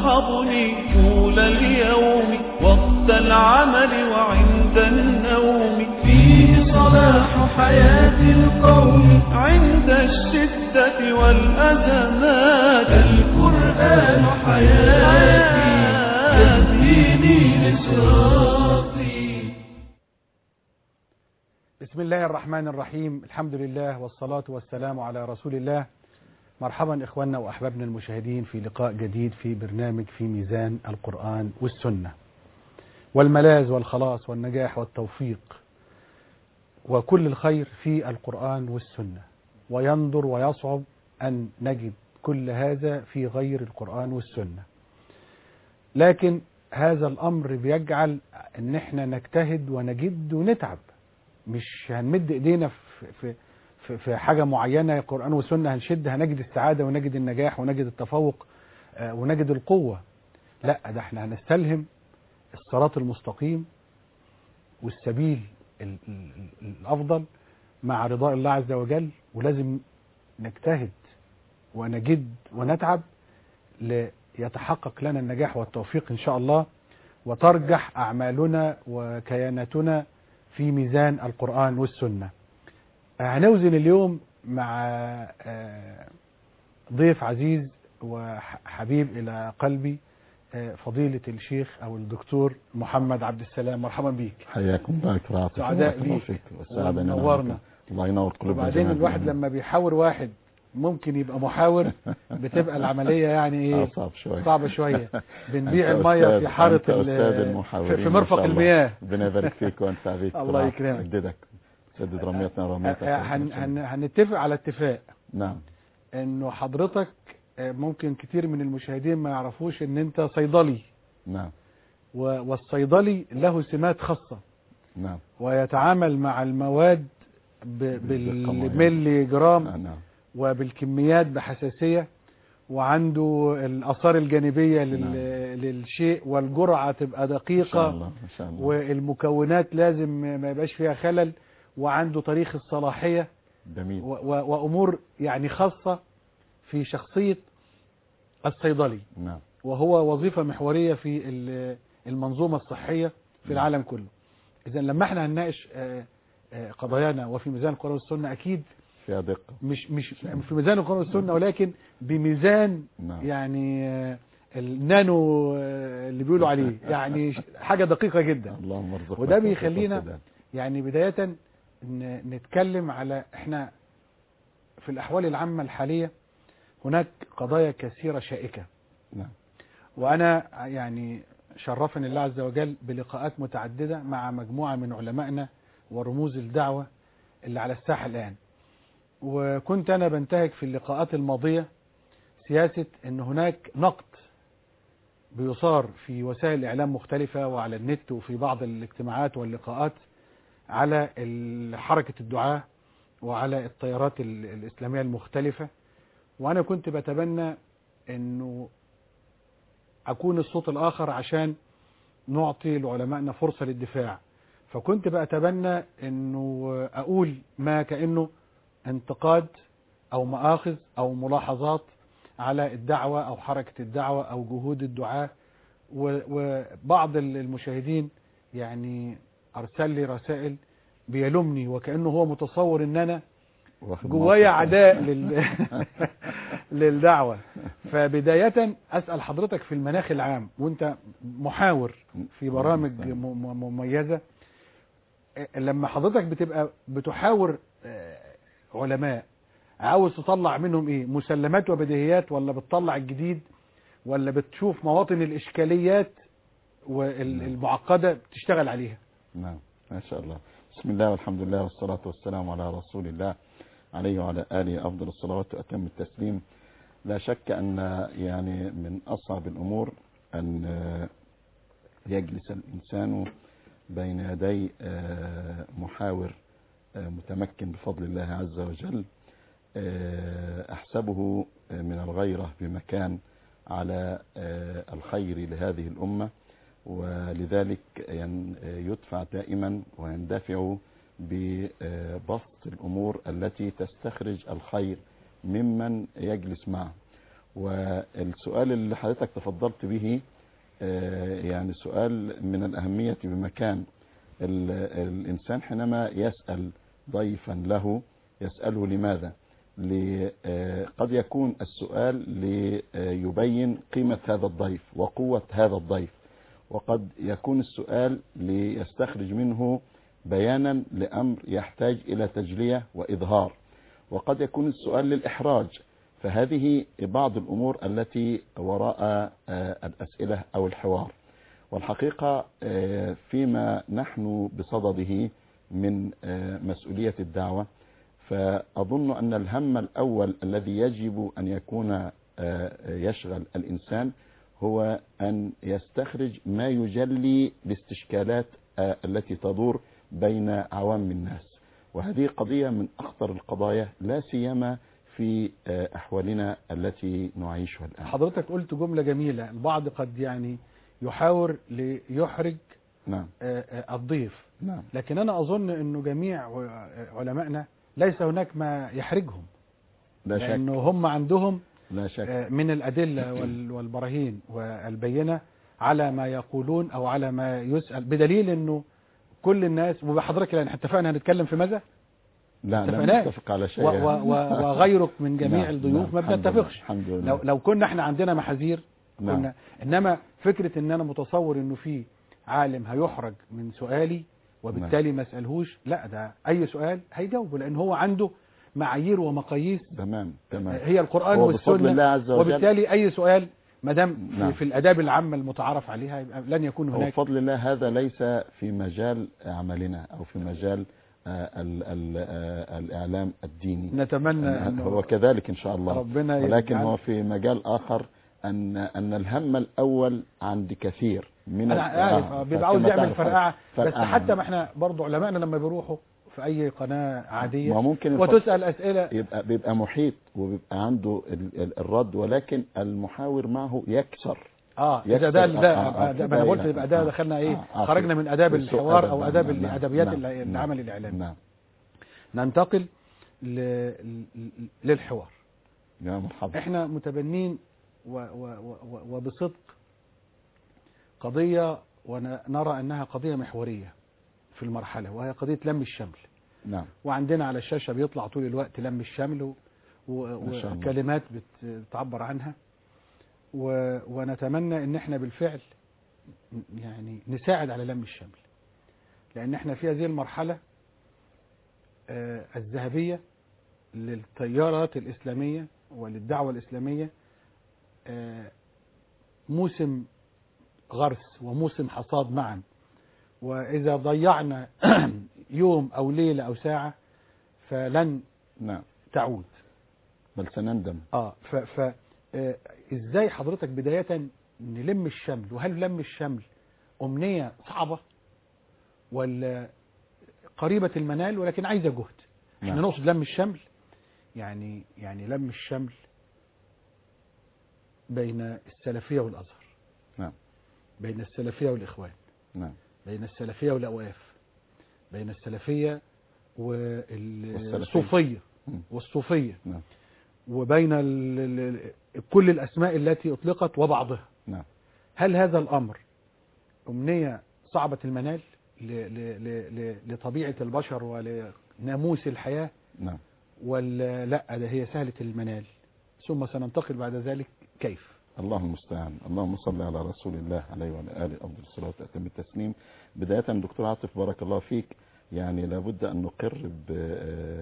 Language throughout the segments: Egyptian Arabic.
يصحبني طول اليوم وقت العمل وعند النوم فيه صلاح حياة القوم عند الشدة والأزمات القرآن حياتي يهديني لصراطي بسم الله الرحمن الرحيم الحمد لله والصلاة والسلام على رسول الله مرحبا إخواننا وأحبابنا المشاهدين في لقاء جديد في برنامج في ميزان القرآن والسنة والملاذ والخلاص والنجاح والتوفيق وكل الخير في القرآن والسنة وينظر ويصعب أن نجد كل هذا في غير القرآن والسنة لكن هذا الأمر بيجعل أن احنا نجتهد ونجد ونتعب مش هنمد ايدينا في, في, في, في حاجة معينة القرآن والسنة هنشد هنجد السعادة ونجد النجاح ونجد التفوق آه، ونجد القوة لا ده احنا هنستلهم الصراط المستقيم والسبيل ال- ال- ال- الأفضل مع رضاء الله عز وجل ولازم نجتهد ونجد ونتعب ليتحقق لنا النجاح والتوفيق إن شاء الله وترجح أعمالنا وكياناتنا في ميزان القرآن والسنة آه، هنوزن اليوم مع آه، ضيف عزيز وحبيب إلى قلبي آه، فضيلة الشيخ أو الدكتور محمد عبد السلام مرحبا بيك حياكم الله دكتور عاطف سعداء بارك الله بيك. فيك والسعادة لنا ونورنا. وفيك. الله ينور قلوبنا وبعدين جميعاً. الواحد لما بيحاور واحد ممكن يبقى محاور بتبقى العملية يعني ايه أصعب شوي صعبة شوية بنبيع أنت المية أستاذ- في حارة أنت ال- أستاذ في- المحاورين في ما مرفق شاء الله. المياه ربنا يبارك فيك وانت بيك الله يكرمك. سددك سدد رميتنا رميتك آه، هن هن هنتفق على اتفاق نعم انه حضرتك آه، ممكن كتير من المشاهدين ما يعرفوش ان انت صيدلي نعم و- والصيدلي له سمات خاصة نعم ويتعامل مع المواد ب- بالدقة معينة. بالملي جرام آه، نعم وبالكميات بحساسية وعنده الآثار الجانبية لل... نعم. للشيء والجرعة تبقى إن شاء دقيقة الله إن شاء الله والمكونات لازم ما يبقاش فيها خلل وعنده تاريخ الصلاحية جميل و... و... وأمور يعني خاصة في شخصية الصيدلي نعم وهو وظيفة محورية في ال- المنظومة الصحية في نعم. العالم كله إذا لما احنا هنناقش آه، آه، قضايانا وفي ميزان القرآن والسنة أكيد فيها دقة مش مش في ميزان القرآن والسنة ولكن بميزان نعم يعني آه، النانو آه، اللي بيقولوا عليه يعني ش- حاجة دقيقة جدا اللهم ارزقنا وده التوفيق بيخلينا والسداد. يعني بداية ن- نتكلم على احنا في الأحوال العامة الحالية هناك قضايا كثيرة شائكة نعم وأنا يعني شرفني الله عز وجل بلقاءات متعددة مع مجموعة من علمائنا ورموز الدعوة اللي على الساحة الآن وكنت أنا بنتهج في اللقاءات الماضية سياسة أن هناك نقد بيصار في وسائل إعلام مختلفة وعلى النت وفي بعض الاجتماعات واللقاءات على ال- حركة الدعاة وعلى التيارات ال- الإسلامية المختلفة وأنا كنت بتبنى أنه أكون الصوت الآخر عشان نعطي لعلمائنا فرصة للدفاع فكنت بأتبنى أنه أقول ما كأنه انتقاد أو مآخذ أو ملاحظات على الدعوة أو حركة الدعوة أو جهود الدعاة و- وبعض المشاهدين يعني أرسل لي رسائل بيلومني وكأنه هو متصور أن أنا واخد جوايا موقف. عداء لل... للدعوة فبداية أسأل حضرتك في المناخ العام وانت محاور في برامج م- م- مميزة آه، لما حضرتك بتبقى بتحاور آه، علماء عاوز تطلع منهم ايه مسلمات وبديهيات ولا بتطلع الجديد ولا بتشوف مواطن الإشكاليات والمعقدة بتشتغل عليها نعم ما شاء الله بسم الله والحمد لله والصلاة والسلام على رسول الله عليه وعلى آله أفضل الصلوات وأتم التسليم لا شك أن يعني من أصعب الأمور أن آه، يجلس الإنسان بين يدي آه، محاور آه، متمكن بفضل الله عز وجل آه، أحسبه من الغيرة بمكان على آه، الخير لهذه الأمة ولذلك ين- يدفع دائما ويندفع ببسط الأمور التي تستخرج الخير ممن يجلس معه والسؤال اللي حضرتك تفضلت به آه، يعني سؤال من الأهمية بمكان ال- الإنسان حينما يسأل ضيفا له يسأله لماذا ل- آه، قد يكون السؤال ليبين قيمة هذا الضيف وقوة هذا الضيف وقد يكون السؤال ليستخرج منه بيانا لأمر يحتاج إلى تجلية وإظهار وقد يكون السؤال للإحراج فهذه بعض الأمور التي وراء آه، الأسئلة أو الحوار والحقيقة آه، فيما نحن بصدده من آه، مسؤولية الدعوة فأظن أن الهم الأول الذي يجب أن يكون آه، يشغل الإنسان هو أن يستخرج ما يجلي الاستشكالات آه، التي تدور بين عوام الناس وهذه قضية من أخطر القضايا لا سيما في آه، أحوالنا التي نعيشها الآن حضرتك قلت جملة جميلة البعض قد يعني يحاور ليحرج نعم آه، آه، الضيف نعم لكن أنا أظن أنه جميع ع- علمائنا ليس هناك ما يحرجهم لا شك لأنه هم عندهم لا شك آه، من الأدلة وال- والبراهين والبينة على ما يقولون أو على ما يسأل بدليل أنه كل الناس وحضرتك لأن احنا اتفقنا هنتكلم في ماذا لا لا اتفقناش. نتفق على شيء و- و- و- وغيرك من جميع نعم، الضيوف ما نعم، الحمد لله، بنتفقش الحمد لله لو لو كنا احنا عندنا محاذير نعم. كنا انما فكره ان انا متصور انه في عالم هيحرج من سؤالي وبالتالي ما اسالهوش لا ده اي سؤال هيجاوبه لان هو عنده معايير ومقاييس تمام تمام هي القران هو بفضل الله والسنه عز وجل وبالتالي اي سؤال ما دام في, نعم. في الاداب العامه المتعارف عليها يبقى لن يكون هو هناك بفضل الله هذا ليس في مجال عملنا أو في مجال آه، ال- ال- آه، الإعلام الديني نتمنى هو انه كذلك إن شاء الله ربنا ولكن يجعل- هو في مجال آخر أن أن الهم الأول عند كثير من انا ال- عارف آه، آه، بيبقى عاوز فكما يعمل تعرف فرقعه بس فرقعة. حتى ما احنا برضو علمائنا لما بيروحوا في اي قناه عاديه ما ممكن الف- وتسال اسئله يبقى بيبقى محيط وبيبقى عنده ال- ال- الرد ولكن المحاور معه يكسر اه يكسر- اذا ده آه، ده, آه، آه، ده ما انا كده قلت يعني. يبقى ده آه، دخلنا ايه آه، آه، خرجنا من اداب في سوء الحوار أدب، او نعم، اداب نعم، الادبيات نعم، الع- العمل الاعلامي نعم ننتقل ل... ل- للحوار يا مرحبا احنا متبنين و... و... و... وبصدق قضيه ونرى انها قضيه محوريه في المرحله وهي قضيه لم الشمل نعم وعندنا على الشاشه بيطلع طول الوقت لم الشمل و... و... ما شاء الله. وكلمات بت- بتعبر عنها و... ونتمنى ان احنا بالفعل يعني نساعد على لم الشمل لان احنا في هذه المرحله آه، الذهبيه للتيارات الاسلاميه وللدعوه الاسلاميه آه، موسم غرس وموسم حصاد معا واذا ضيعنا يوم او ليله او ساعه فلن نعم تعود بل سنندم اه ف, ف آه، ازاي حضرتك بدايه نلم الشمل وهل لم الشمل امنيه صعبه ولا قريبه المنال ولكن عايزه جهد احنا نعم. نقصد لم الشمل يعني يعني لم الشمل بين السلفيه والازهر نعم بين السلفيه والاخوان نعم بين السلفيه والاوقاف بين السلفيه والسلفية. والصوفيه مم. والصوفيه نعم وبين ال ال كل الأسماء التي أطلقت وبعضها نعم هل هذا الأمر أمنية صعبة المنال ل ل ل ل لطبيعة البشر ولناموس الحياة نعم ولا لا ده هي سهلة المنال ثم سننتقل بعد ذلك كيف الله المستعان اللهم صل على رسول الله عليه وعلى اله افضل الصلاه واتم التسليم بدايه دكتور عاطف بارك الله فيك يعني لابد ان نقر ب-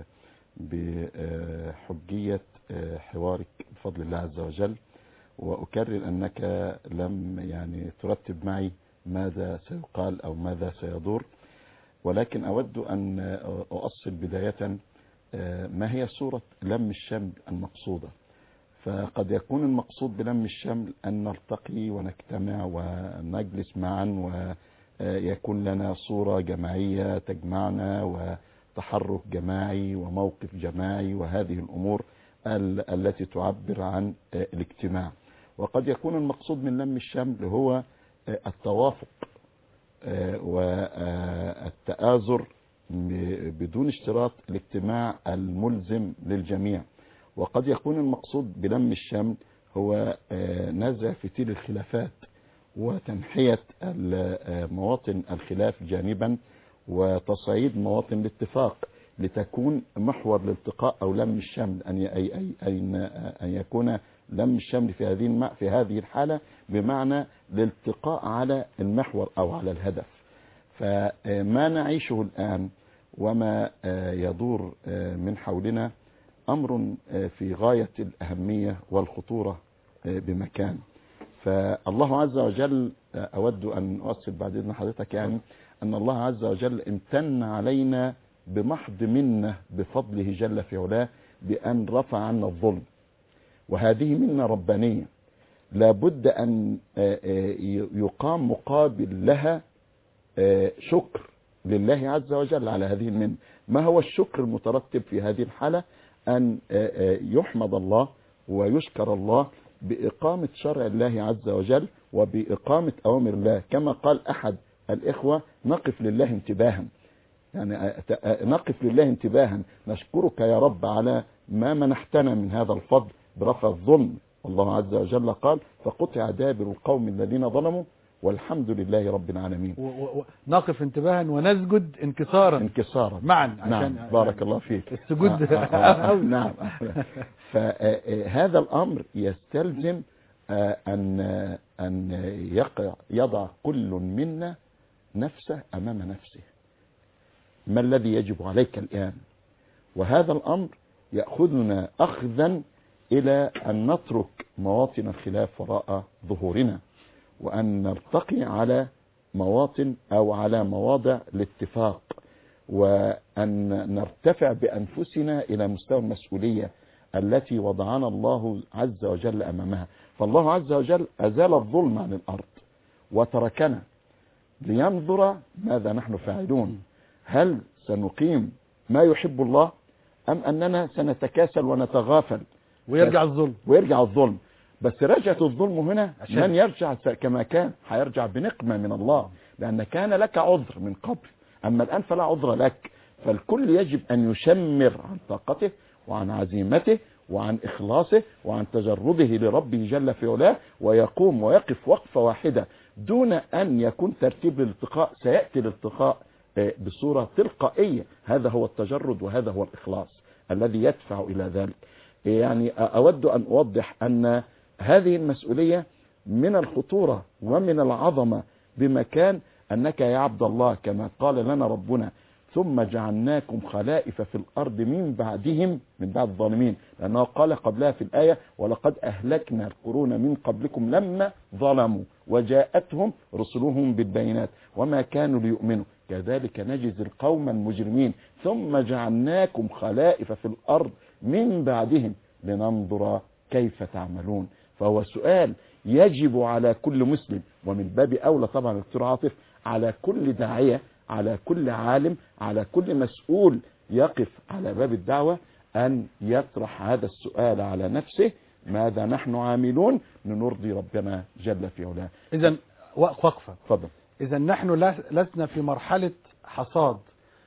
بحجيه حوارك بفضل الله عز وجل واكرر انك لم يعني ترتب معي ماذا سيقال او ماذا سيدور ولكن اود ان اؤصل بدايه ما هي صوره لم الشمل المقصوده فقد يكون المقصود بلم الشمل أن نلتقي ونجتمع ونجلس معا ويكون لنا صورة جماعية تجمعنا وتحرك جماعي وموقف جماعي وهذه الأمور ال- التي تعبر عن الاجتماع وقد يكون المقصود من لم الشمل هو التوافق والتآزر بدون اشتراط الاجتماع الملزم للجميع وقد يكون المقصود بلم الشمل هو آه، نزع فتيل الخلافات وتنحية ال- آه، مواطن الخلاف جانبا وتصعيد مواطن الاتفاق لتكون محور الالتقاء او لم الشمل ان ي- أي أي أي ان يكون لم الشمل في هذه الم- في هذه الحاله بمعنى الالتقاء على المحور او على الهدف فما نعيشه الان وما آه، يدور آه، من حولنا امر آه، في غايه الاهميه والخطوره آه، بمكان فالله عز وجل آه، اود ان اؤصل بعد اذن حضرتك يعني ان الله عز وجل امتن علينا بمحض منه بفضله جل في علاه بان رفع عنا الظلم وهذه منه ربانيه لابد ان آه، آه، يقام مقابل لها آه، شكر لله عز وجل على هذه المنة ما هو الشكر المترتب في هذه الحالة أن آه، آه، يحمد الله ويشكر الله بإقامة شرع الله عز وجل وبإقامة أوامر الله كما قال أحد الإخوة نقف لله انتباها يعني آه، آه، نقف لله انتباها نشكرك يا رب على ما منحتنا من هذا الفضل برفع الظلم والله عز وجل قال فقطع دابر القوم الذين ظلموا والحمد لله رب العالمين و- و- و- نقف انتباها ونسجد انكسارا انكسارا معا عشان نعم بارك الله فيك السجود آه، آه، آه، أوي. نعم فهذا الأمر يستلزم آه، أن أن يقع يضع كل منا نفسه أمام نفسه ما الذي يجب عليك الآن وهذا الأمر يأخذنا أخذا إلى أن نترك مواطن الخلاف وراء ظهورنا وأن نرتقي على مواطن أو على مواضع الاتفاق وأن نرتفع بأنفسنا إلى مستوى المسؤولية التي وضعنا الله عز وجل أمامها فالله عز وجل أزال الظلم عن الأرض وتركنا لينظر ماذا نحن فاعلون هل سنقيم ما يحب الله أم أننا سنتكاسل ونتغافل ويرجع الظلم ويرجع الظلم بس رجعة الظلم هنا عشان- لن يرجع س- كما كان هيرجع بنقمة من الله لأن كان لك عذر من قبل أما الآن فلا عذر لك فالكل يجب أن يشمر عن طاقته وعن عزيمته وعن إخلاصه وعن تجرده لربه جل في علاه ويقوم ويقف وقفة واحدة دون أن يكون ترتيب الالتقاء سيأتي الالتقاء آه، بصورة تلقائية هذا هو التجرد وهذا هو الإخلاص الذي يدفع إلى ذلك يعني أود أن أوضح أن هذه المسؤولية من الخطورة ومن العظمة بمكان أنك يا عبد الله كما قال لنا ربنا ثم جعلناكم خلائف في الأرض من بعدهم من بعد الظالمين لأنه قال قبلها في الآية ولقد أهلكنا القرون من قبلكم لما ظلموا وجاءتهم رسلهم بالبينات وما كانوا ليؤمنوا كذلك نجزي القوم المجرمين ثم جعلناكم خلائف في الأرض من بعدهم لننظر كيف تعملون فهو سؤال يجب على كل مسلم ومن باب أولى طبعا دكتور عاطف على كل داعية على كل عالم على كل مسؤول يقف على باب الدعوة أن يطرح هذا السؤال على نفسه ماذا نحن عاملون لنرضي ربنا جل في علاه إذا وقفة تفضل إذا نحن لس- لسنا في مرحلة حصاد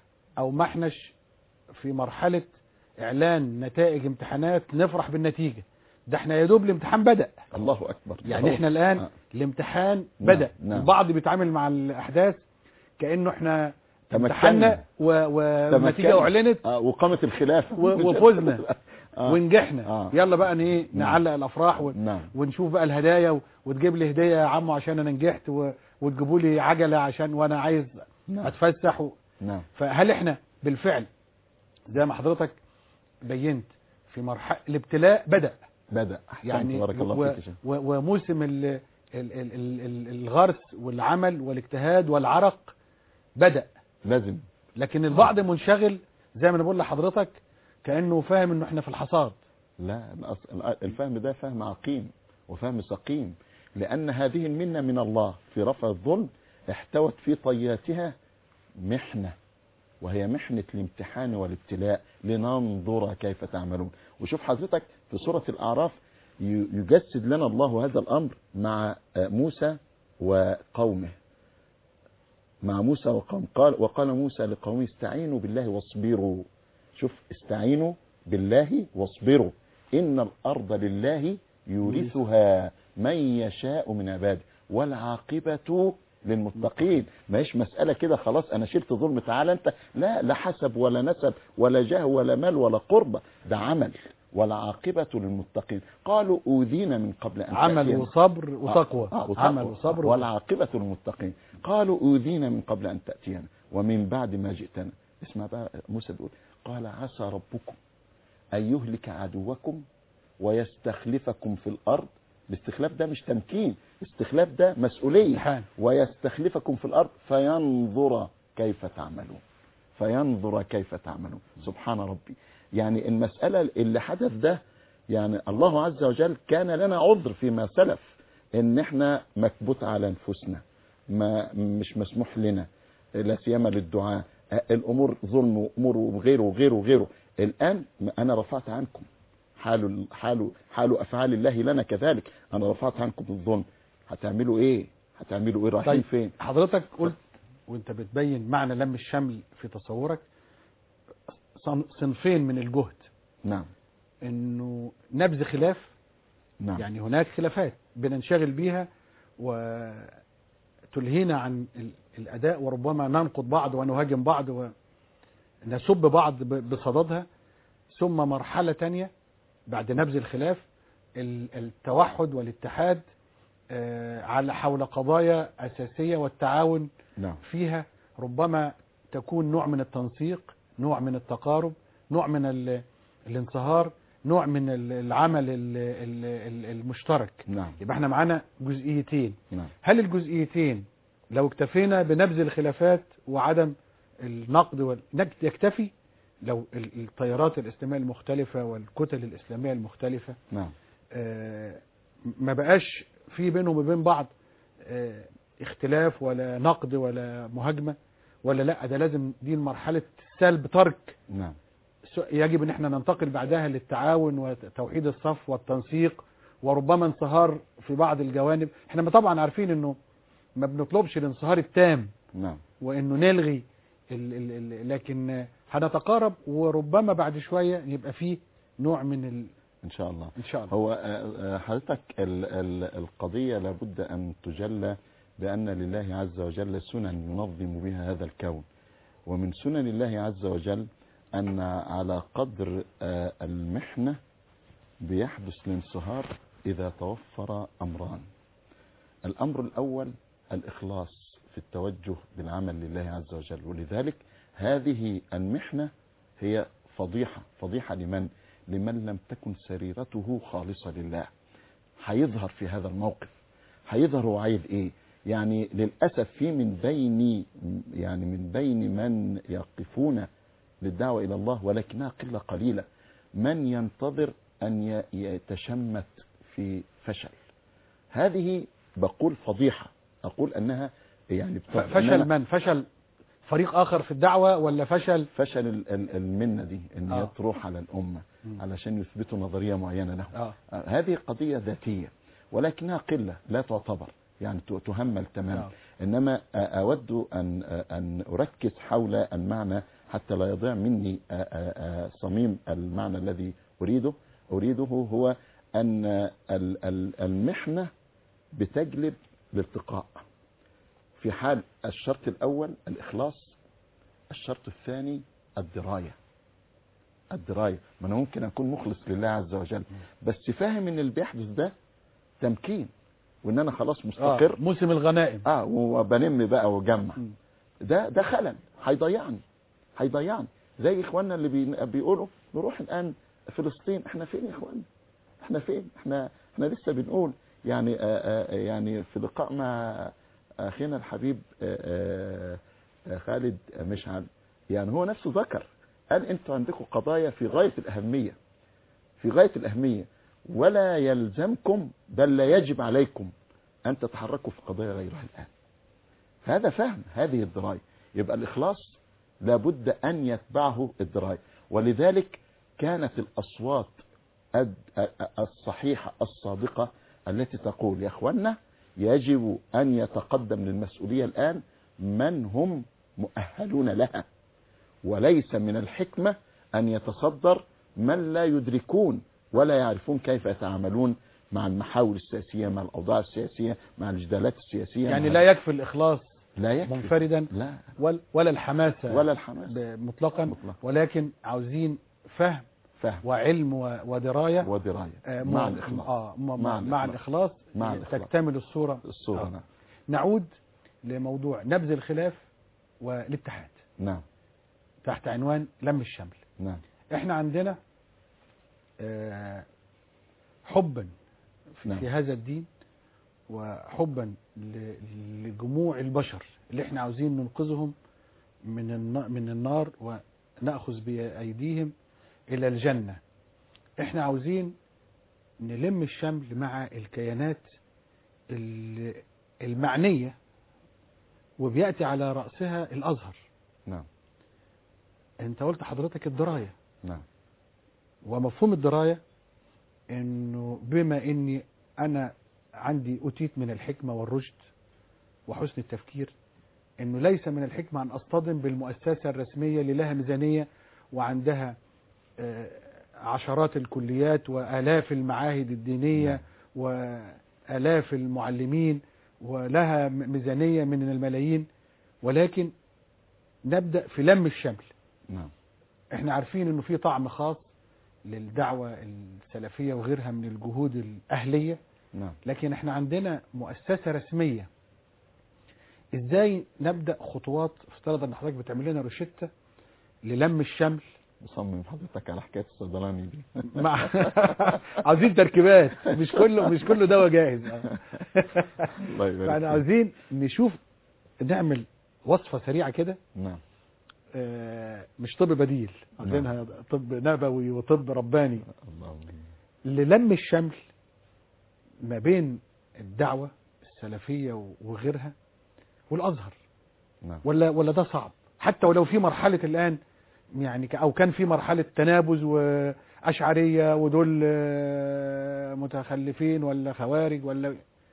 أو ما احناش في مرحلة إعلان نتائج امتحانات نفرح بالنتيجة ده احنا يا دوب الامتحان بدأ الله أكبر يعني احنا الآن آه. الامتحان نعم، بدأ نعم. البعض بيتعامل مع الأحداث كأنه احنا تمكنا. امتحنا و- والنتيجة تمكنا. أعلنت آه وقامت الخلافة و- وفزنا آه. ونجحنا آه. يلا بقى ن- ايه نعم. نعلق الافراح و... نعم ونشوف بقى الهدايا و... وتجيب لي هديه يا عمو عشان انا نجحت و... وتجيبوا لي عجله عشان وانا عايز نعم اتفسح و... نعم فهل احنا بالفعل زي ما حضرتك بينت في مرحله الابتلاء بدا بدأ أحسنت يعني بارك الله و... فيك يا شيخ. و... وموسم ال... ال... ال... ال... ال- الغرس والعمل والاجتهاد والعرق بدا لازم لكن البعض منشغل زي ما انا بقول لحضرتك كانه فاهم انه احنا في الحصاد لا الأص- الفهم ده فهم عقيم وفهم سقيم لأن هذه المنة من الله في رفع الظلم احتوت في طياتها محنة وهي محنة الامتحان والابتلاء لننظر كيف تعملون وشوف حضرتك في سورة الأعراف ي- يجسد لنا الله هذا الأمر مع آه، موسى وقومه مع موسى وقوم قال وقال موسى لقومه استعينوا بالله واصبروا شوف استعينوا بالله واصبروا إن الأرض لله يورثها من يشاء من عباده والعاقبة للمتقين ما هيش مسألة كده خلاص أنا شلت ظلم تعالى أنت لا لا حسب ولا نسب ولا جاه ولا مال ولا قربة ده عمل والعاقبة للمتقين قالوا أوذينا من قبل أن عمل تأتينا. وصبر وتقوى آه، وتقوى. عمل وصبر وتقوى. والعاقبة للمتقين قالوا أوذينا من قبل أن تأتينا ومن بعد ما جئتنا اسمع بقى موسى بيقول قال عسى ربكم أن يهلك عدوكم ويستخلفكم في الأرض الاستخلاف ده مش تمكين استخلاف ده مسؤولية امتحان. ويستخلفكم في الأرض فينظر كيف تعملون فينظر كيف تعملون سبحان ربي يعني المسألة اللي حدث ده يعني الله عز وجل كان لنا عذر فيما سلف ان احنا مكبوت على انفسنا ما مش مسموح لنا لا سيما للدعاء الامور ظلم وامور وغيره وغيره وغيره الان انا رفعت عنكم حال حال حال افعال الله لنا كذلك انا رفعت عنكم الظلم هتعملوا ايه هتعملوا ايه رايحين طيب فين حضرتك قلت وانت بتبين معنى لم الشمل في تصورك صن- صنفين من الجهد نعم انه نبذ خلاف نعم يعني هناك خلافات بننشغل بيها وتلهينا عن ال- الاداء وربما ننقد بعض ونهاجم بعض ونسب بعض ب- بصددها ثم مرحلة تانية بعد نبذ الخلاف ال- التوحد والاتحاد آه، على حول قضايا أساسية والتعاون نعم فيها ربما تكون نوع من التنسيق نوع من التقارب نوع من ال- الانصهار نوع من ال- العمل ال- ال- ال- المشترك نعم يبقى احنا معانا جزئيتين نعم هل الجزئيتين لو اكتفينا بنبذ الخلافات وعدم النقد وال... نك- يكتفي لو ال- التيارات الإسلامية المختلفة والكتل الإسلامية المختلفة نعم آه، ما بقاش في بينهم وبين بعض آه، اختلاف ولا نقد ولا مهاجمة ولا لا ده لازم دي مرحلة سلب ترك نعم س- يجب ان احنا ننتقل بعدها للتعاون وتوحيد الصف والتنسيق وربما انصهار في بعض الجوانب احنا ما طبعا عارفين انه ما بنطلبش الانصهار التام نعم وانه نلغي ال ال ال لكن آه، هنتقارب وربما بعد شوية يبقى فيه نوع من ال ان شاء الله ان شاء الله هو آه، آه، حضرتك ال- ال- القضية لابد أن تجلى بأن لله عز وجل سنن ينظم بها هذا الكون ومن سنن الله عز وجل أن على قدر آه، المحنة بيحدث الانصهار إذا توفر أمران الأمر الأول الإخلاص في التوجه بالعمل لله عز وجل ولذلك هذه المحنة هي فضيحة فضيحة لمن لمن لم تكن سريرته خالصة لله هيظهر في هذا الموقف هيظهر هو عايز ايه يعني للأسف في من بين يعني من بين من يقفون للدعوة إلى الله ولكنها قلة قليلة من ينتظر أن ي- يتشمت في فشل هذه بقول فضيحة أقول أنها يعني ف- فشل إنما من فشل فريق اخر في الدعوة ولا فشل فشل ال- ال- المنة دي ان هي آه. تروح على الأمة مم. علشان يثبتوا نظرية معينة لهم اه آه، هذه قضية ذاتية ولكنها قلة لا تعتبر يعني ت- تهمل تماما آه. إنما آه، أود أن آه، أن أركز حول المعنى حتى لا يضيع مني آه، آه، آه، صميم المعنى الذي أريده أريده هو أن ال- ال- المحنة بتجلب الالتقاء في حال الشرط الأول الإخلاص الشرط الثاني الدراية الدراية ما أنا ممكن أكون مخلص لله عز وجل بس فاهم إن اللي بيحدث ده تمكين وإن أنا خلاص آه. مستقر موسم الغنائم اه وبنم بقى وجمع مم. ده ده خلل هيضيعني هيضيعني زي اخواننا اللي بي- بيقولوا نروح الان فلسطين احنا فين يا اخوانا احنا فين احنا احنا لسه بنقول يعني آآ آآ يعني في لقاء مع اخينا الحبيب آآ آآ خالد مشعل يعني هو نفسه ذكر قال انتوا عندكم قضايا في غايه الاهميه في غايه الاهميه ولا يلزمكم بل لا يجب عليكم ان تتحركوا في قضايا غيرها الان هذا فهم هذه الدراية يبقى الإخلاص لابد أن يتبعه الدراية ولذلك كانت الأصوات الد- الصحيحة الصادقة التي تقول يا أخوانا يجب أن يتقدم للمسؤولية الآن من هم مؤهلون لها وليس من الحكمة أن يتصدر من لا يدركون ولا يعرفون كيف يتعاملون مع المحاور السياسية مع الأوضاع السياسية مع الجدالات السياسية يعني مع- لا يكفي الإخلاص لا يكفي منفردا لا ولا ولا الحماسة ولا الحماس ب- مطلقا مطلقا. ولكن عاوزين فهم فهم وعلم و- ودراية ودراية آه، مع م- الإخلاص آه م- مع مع الإخلاص. الإخلاص مع الإخلاص. تكتمل الصورة الصورة آه. نعم نعود لموضوع نبذ الخلاف والاتحاد نعم تحت عنوان لم الشمل نعم احنا عندنا آه، حبا في, نعم. في هذا الدين وحبا ل- لجموع البشر اللي احنا عاوزين ننقذهم من النا- من النار ونأخذ بأيديهم إلى الجنة احنا عاوزين نلم الشمل مع الكيانات ال- المعنية وبيأتي على رأسها الأزهر نعم انت قلت حضرتك الدراية نعم ومفهوم الدراية انه بما اني انا عندي اتيت من الحكمة والرشد وحسن التفكير انه ليس من الحكمة ان اصطدم بالمؤسسة الرسمية اللي لها ميزانية وعندها آه، عشرات الكليات والاف المعاهد الدينية نعم. والاف المعلمين ولها م- ميزانية من الملايين ولكن نبدأ في لم الشمل نعم احنا عارفين انه في طعم خاص للدعوة السلفية وغيرها من الجهود الأهلية نعم لكن احنا عندنا مؤسسة رسمية ازاي نبدأ خطوات افترض ان حضرتك بتعمل لنا روشتة للم الشمل مصمم حضرتك على حكاية الصيدلاني دي مع عاوزين تركيبات مش كله مش كله دواء جاهز الله يبارك فاحنا فيك. عاوزين نشوف نعمل وصفة سريعة كده نعم آه، مش طب بديل عايزينها طب نبوي وطب رباني الله للم الشمل ما بين الدعوة السلفية وغيرها والأزهر نعم ولا ولا ده صعب حتى ولو في مرحلة الآن يعني ك- أو كان في مرحلة تنابز وأشعرية ودول آه، متخلفين ولا خوارج ولا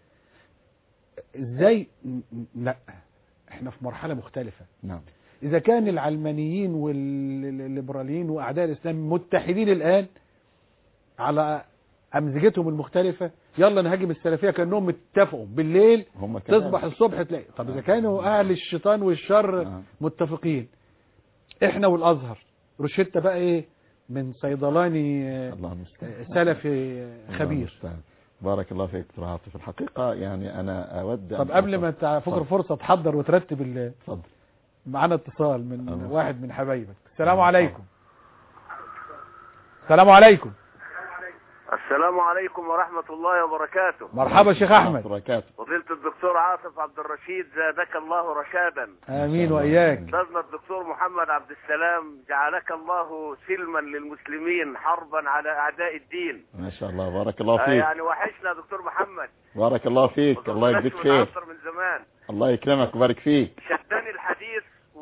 إزاي ن- ن- لا احنا في مرحلة مختلفة نعم إذا كان العلمانيين والليبراليين وأعداء الإسلام متحدين الآن على أمزجتهم المختلفة يلا نهاجم السلفية كأنهم اتفقوا بالليل هم كذلك. تصبح الصبح تلاقي طب إذا كانوا أهل الشيطان والشر آه. متفقين إحنا والأزهر روشتة بقى إيه من صيدلاني آه، الله المستعان سلفي آه، الله خبير المستعان. بارك الله فيك دكتور عاطف الحقيقة يعني أنا أود طب أن قبل ما أصل- تفكر اتفضل. فرصة تحضر وترتب ال- اتفضل معانا اتصال من أهلا. واحد من حبايبك السلام أهلا. عليكم السلام عليكم السلام عليكم ورحمة الله وبركاته مرحبا شيخ احمد بركاته فضيلة الدكتور عاصف عبد الرشيد زادك الله رشادا امين واياك أستاذنا الدكتور محمد عبد السلام جعلك الله سلما للمسلمين حربا على أعداء الدين ما شاء الله بارك الله آه فيك يعني وحشنا دكتور محمد بارك الله فيك الله يجزيك خير أكثر من زمان الله يكرمك ويبارك فيك شدني الحديث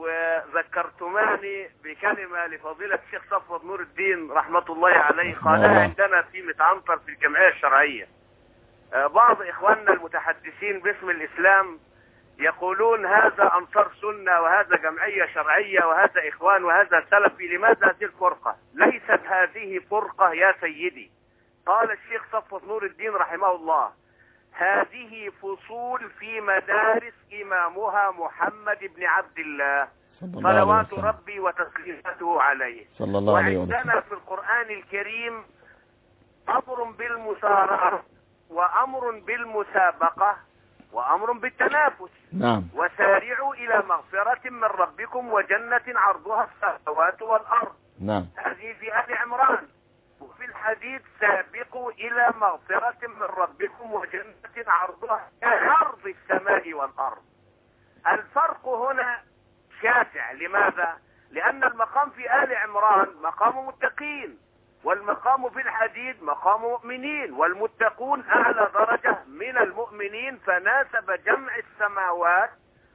وذكرتماني بكلمة لفضيلة الشيخ صفوت نور الدين رحمة الله عليه قالها الله. عندنا في متعنطر في الجمعية الشرعية آه، بعض إخواننا المتحدثين باسم الإسلام يقولون هذا أنصار سنة وهذا جمعية شرعية وهذا إخوان وهذا سلفي لماذا هذه الفرقة ليست هذه فرقة يا سيدي قال الشيخ صفوت نور الدين رحمه الله هذه فصول في مدارس إمامها محمد بن عبد الله صلى الله عليه صلوات وسلم ربي وتسليماته عليه صلى الله عليه وعندنا وسلم في القرآن الكريم أمر بالمسارعة وأمر بالمسابقة وأمر بالتنافس نعم وسارعوا إلى مغفرة من ربكم وجنة عرضها السماوات والأرض نعم هذه في آل عمران وفي الحديث سابقوا إلى مغفرة من ربكم وجنة عرضها كعرض السماء والأرض الفرق هنا شاسع لماذا؟ لأن المقام في آل عمران مقام متقين والمقام في الحديد مقام مؤمنين والمتقون أعلى درجة من المؤمنين فناسب جمع السماوات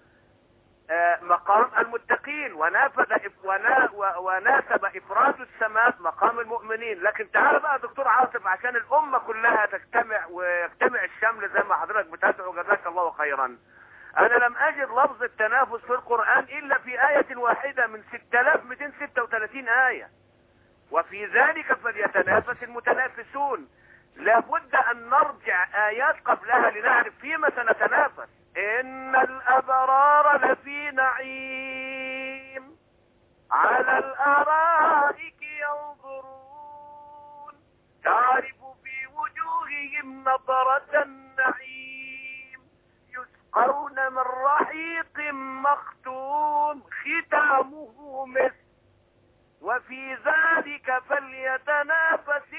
آه، مقام المتقين ونافذ إف- ونا و- وناسب افراد السماء مقام المؤمنين لكن تعال بقى دكتور عاصف عشان الامه كلها تجتمع ويجتمع الشمل زي ما حضرتك بتدعو جزاك الله خيرا انا لم اجد لفظ التنافس في القران الا في ايه واحده من 6236 ايه وفي ذلك فليتنافس المتنافسون لابد ان نرجع ايات قبلها لنعرف فيما سنتنافس ان الابرار لفي نعيم على الارائك ينظرون تعرف في وجوههم نظرة النعيم يسقون من رحيق مختوم ختامه مسك وفي ذلك فليتنافس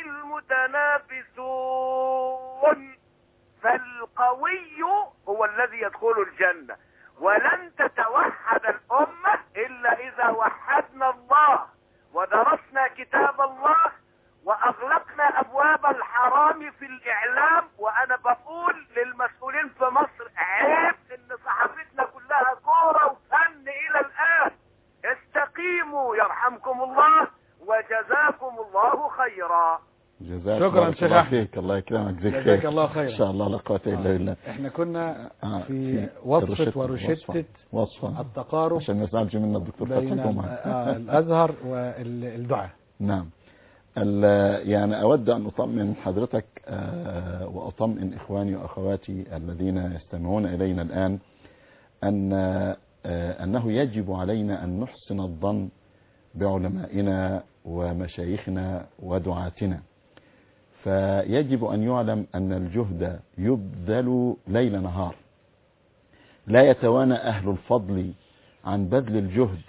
المتنافسون فالقوي هو الذي يدخل الجنة ولن تتوحد الأمة إلا إذا وحدنا الله ودرسنا كتاب الله وأغلقنا أبواب الحرام في الإعلام وأنا بقول للمسؤولين في مصر عيب إن صحافتنا كلها كورة وفن إلى الآن استقيموا يرحمكم الله وجزاكم الله خيرا جزاك شكراً الله شيخ الله أحمد. فيك الله يكرمك جزاك جزاك خير الله خيرا. ان شاء الله لا قوه الا بالله احنا كنا آه، في وصفة الرشدة- ورشدة وصفة التقارب عشان ما يزعلش منا الدكتور فتحي بين جمعة آه، الازهر والدعاء نعم ال- يعني أود أن أطمن حضرتك آه، وأطمئن إخواني وأخواتي الذين يستمعون إلينا الآن أن آه، أنه يجب علينا أن نحسن الظن بعلمائنا ومشايخنا ودعاتنا فيجب أن يعلم أن الجهد يبذل ليل نهار لا يتوانى أهل الفضل عن بذل الجهد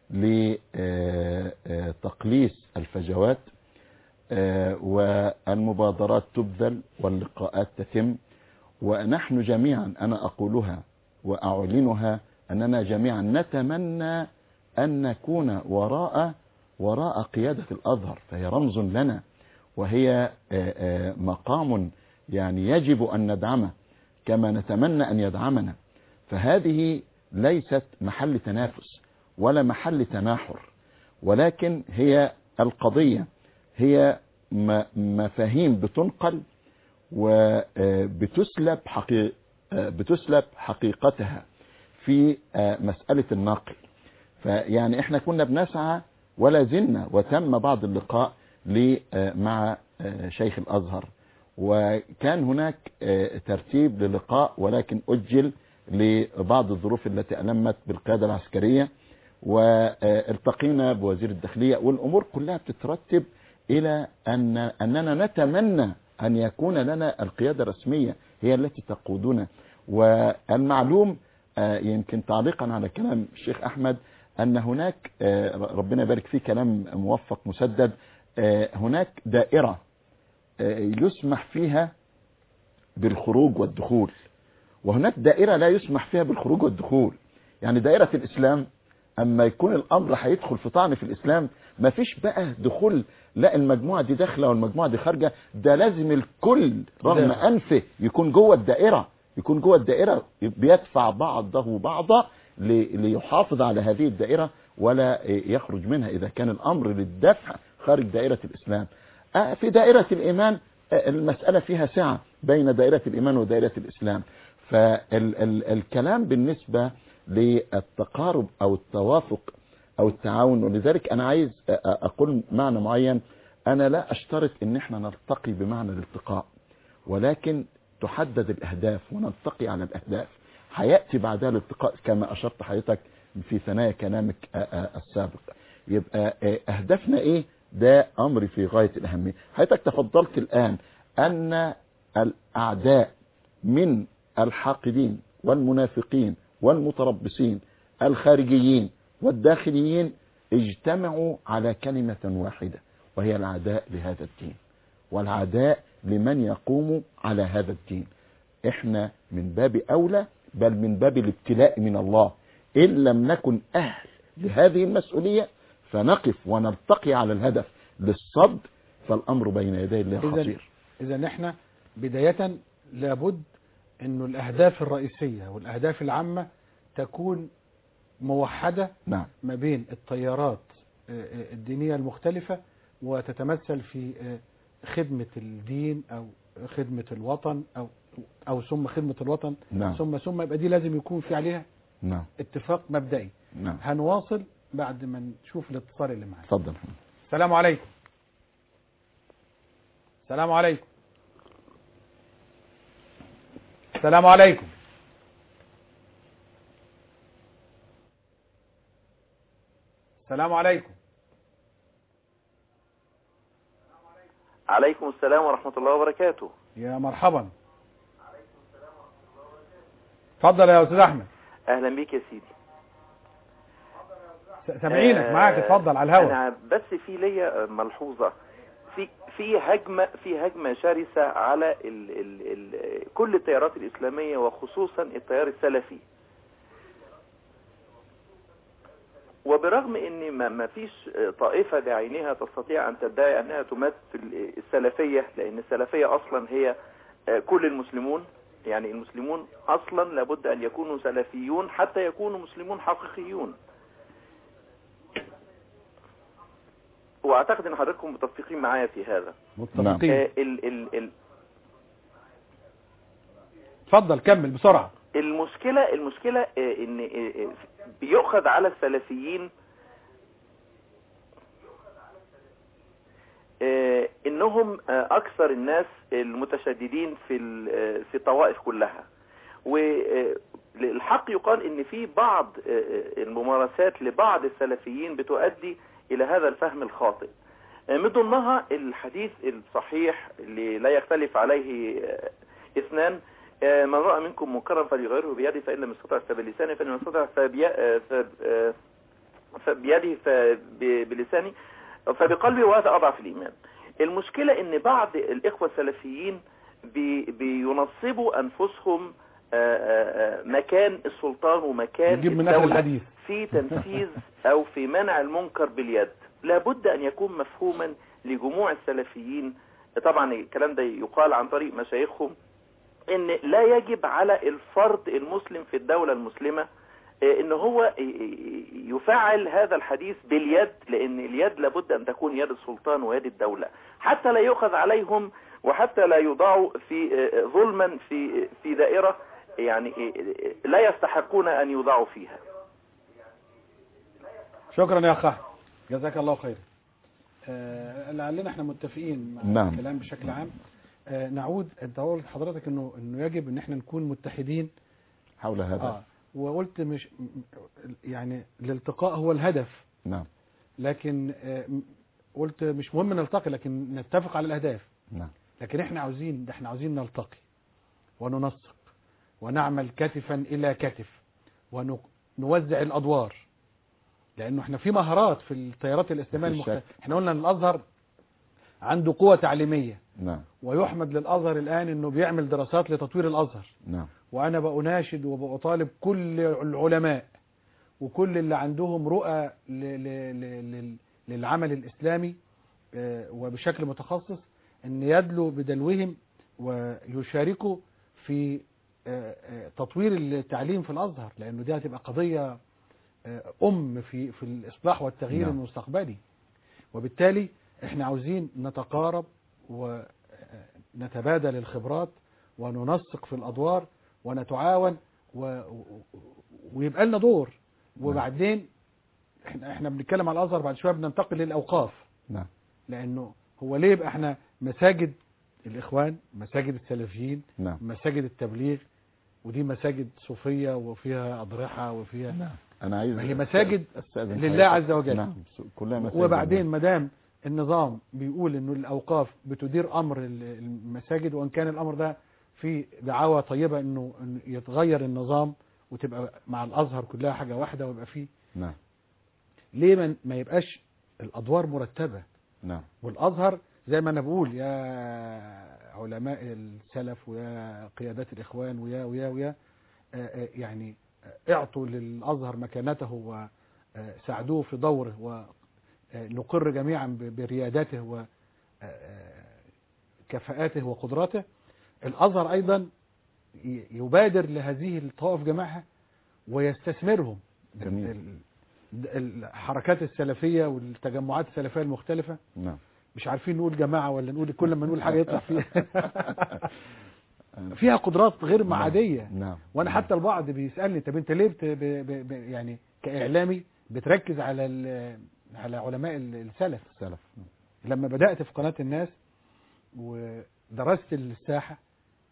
لتقليص الفجوات آه، والمبادرات تبذل واللقاءات تتم ونحن جميعا أنا أقولها وأعلنها أننا جميعا نتمنى أن نكون وراء وراء قيادة الأزهر فهي رمز لنا وهي آه، آه، مقام يعني يجب أن ندعمه كما نتمنى أن يدعمنا فهذه ليست محل تنافس ولا محل تماحر ولكن هي القضية هي م- مفاهيم بتنقل وبتسلب حقيق بتسلب حقيقتها في آه، مسألة النقل فيعني احنا كنا بنسعى ولا زلنا وتم بعض اللقاء ل- آه، مع آه، شيخ الأزهر وكان هناك آه، ترتيب للقاء ولكن أجل لبعض الظروف التي ألمت بالقيادة العسكرية والتقينا بوزير الداخلية والأمور كلها بتترتب إلى أن أننا نتمنى أن يكون لنا القيادة الرسمية هي التي تقودنا والمعلوم آه، يمكن تعليقا على كلام الشيخ أحمد أن هناك آه، ربنا يبارك فيه كلام موفق مسدد آه، هناك دائرة آه، يسمح فيها بالخروج والدخول وهناك دائرة لا يسمح فيها بالخروج والدخول يعني دائرة الإسلام أما يكون الأمر هيدخل في طعن في الإسلام ما فيش بقى دخول لا المجموعة دي داخلة والمجموعة دي خارجة ده لازم الكل رغم ده. أنفه يكون جوه الدائرة يكون جوه الدائرة بيدفع بعضه بعضا لي- ليحافظ على هذه الدائرة ولا يخرج منها إذا كان الأمر للدفع خارج دائرة الإسلام آه، في دائرة الإيمان آه، المسألة فيها سعة بين دائرة الإيمان ودائرة الإسلام فالكلام بالنسبة للتقارب أو التوافق أو التعاون ولذلك أنا عايز أ- أ- أقول معنى معين أنا لا أشترط إن إحنا نلتقي بمعنى الالتقاء ولكن تحدد الأهداف ونلتقي على الأهداف هيأتي بعدها الالتقاء كما أشرت حضرتك في ثنايا كلامك آ- آ- السابق يبقى آ، أهدافنا إيه ده أمر في غاية الأهمية حضرتك تفضلت الآن أن الأعداء من الحاقدين والمنافقين والمتربصين الخارجيين والداخليين اجتمعوا على كلمة واحدة وهي العداء لهذا الدين والعداء لمن يقوم على هذا الدين احنا من باب اولى بل من باب الابتلاء من الله ان لم نكن اهل لهذه المسؤولية فنقف ونلتقي على الهدف للصد فالامر بين يدي الله إذا خطير إذا احنا بداية لابد انه الاهداف الرئيسية والاهداف العامة تكون موحدة نعم ما بين التيارات آه، آه، الدينية المختلفة وتتمثل في آه، خدمة الدين او خدمة الوطن او او ثم خدمة الوطن نعم ثم ثم يبقى دي لازم يكون في عليها نعم اتفاق مبدئي نعم هنواصل بعد ما نشوف الاتصال اللي معانا اتفضل السلام عليكم السلام عليكم السلام عليكم السلام عليكم عليكم السلام ورحمة الله وبركاته يا مرحبا اتفضل يا استاذ احمد أهلا بيك يا سيدي س- سامعينك آه، معاك اتفضل على الهواء أنا بس في ليا ملحوظة في في هجمة في هجمة شرسة على ال ال ال كل التيارات الإسلامية وخصوصا التيار السلفي وبرغم ان ما ما فيش طائفة بعينها تستطيع ان تدعي انها تمثل السلفية لان السلفية اصلا هي كل المسلمون يعني المسلمون اصلا لابد ان يكونوا سلفيون حتى يكونوا مسلمون حقيقيون واعتقد ان حضراتكم متفقين معايا في هذا متفقين آه، ال ال ال اتفضل كمل بسرعة المشكلة المشكلة آه، ان آه، آه، بيؤخذ على السلفيين آه، انهم آه، اكثر الناس المتشددين في ال- آه، في الطوائف كلها والحق يقال ان في بعض آه، آه، الممارسات لبعض السلفيين بتؤدي الى هذا الفهم الخاطئ آه، من ضمنها الحديث الصحيح اللي لا يختلف عليه آه، اثنان آه، من رأى منكم منكرا فليغيره بيده فإن لم يستطع فبلسانه فإن لم يستطع فبي- آه، فب- آه، فبيده فبلسانه فبقلبه وهذا أضعف الإيمان المشكلة ان بعض الإخوة السلفيين بي بينصبوا أنفسهم آه، آه، آه، مكان السلطان ومكان نجيب من آخر الدولة الحديث في تنفيذ أو في منع المنكر باليد لابد أن يكون مفهوما لجموع السلفيين طبعا الكلام ده يقال عن طريق مشايخهم ان لا يجب على الفرد المسلم في الدولة المسلمة آه، ان هو ي- ي- يفعل هذا الحديث باليد لان اليد لابد ان تكون يد السلطان ويد الدولة حتى لا يؤخذ عليهم وحتى لا يوضعوا في آه، ظلما في في دائرة يعني آه، لا يستحقون ان يوضعوا فيها شكرا يا اخ أحمد. جزاك الله خير آه، لعلنا احنا متفقين مع نعم. الكلام بشكل عام آه، نعود انت قلت حضرتك انه انه يجب ان احنا نكون متحدين حول هذا اه وقلت مش م- يعني الالتقاء هو الهدف نعم لكن آه، م- قلت مش مهم نلتقي لكن نتفق على الاهداف نعم لكن احنا عاوزين ده احنا عاوزين نلتقي وننسق ونعمل كتفا الى كتف ونوزع الادوار لانه احنا في مهارات في التيارات الاسلاميه مفيش المختلفه شك. احنا قلنا ان الازهر عنده قوه تعليميه نعم ويحمد للازهر الان انه بيعمل دراسات لتطوير الازهر نعم وانا بأناشد وبطالب كل العلماء وكل اللي عندهم رؤى ل- ل- ل- لل- للعمل الاسلامي آه، وبشكل متخصص ان يدلوا بدلوهم ويشاركوا في آه، آه، تطوير التعليم في الازهر لانه دي هتبقى قضيه آه، ام في في الاصلاح والتغيير نعم. المستقبلي وبالتالي احنا عاوزين نتقارب ونتبادل الخبرات وننسق في الادوار ونتعاون و... و- ويبقى لنا دور وبعدين احنا احنا بنتكلم على الازهر بعد شويه بننتقل للاوقاف نعم لانه هو ليه يبقى احنا مساجد الاخوان مساجد السلفيين نعم مساجد التبليغ ودي مساجد صوفيه وفيها اضرحه وفيها نعم انا عايز ما هي مساجد أستأذن لله حضرتك. عز وجل. نعم س- كلها مساجد وبعدين ما دام النظام بيقول انه الاوقاف بتدير امر ال- المساجد وان كان الامر ده في دعاوى طيبه انه إنه يتغير النظام وتبقى مع الازهر كلها حاجه واحده ويبقى فيه نعم ليه ما- ما يبقاش الادوار مرتبه نعم والازهر زي ما انا بقول يا علماء السلف ويا قيادات الاخوان ويا ويا ويا آه، آه، يعني آه، اعطوا للازهر مكانته وساعدوه في دوره ونقر جميعا ب- بريادته وكفاءاته وقدراته الازهر ايضا ي- يبادر لهذه الطوائف جماعها ويستثمرهم جميل. ال- ال- الحركات السلفيه والتجمعات السلفيه المختلفه نعم مش عارفين نقول جماعة ولا نقول كل ما نقول حاجة يطلع فيها فيها قدرات غير نعم. معادية نعم وانا نعم. حتى البعض بيسألني طب انت ليه بت... ب... ب... ب... يعني كإعلامي بتركز على ال... على علماء ال- السلف سلف لما بدأت في قناة الناس ودرست الساحة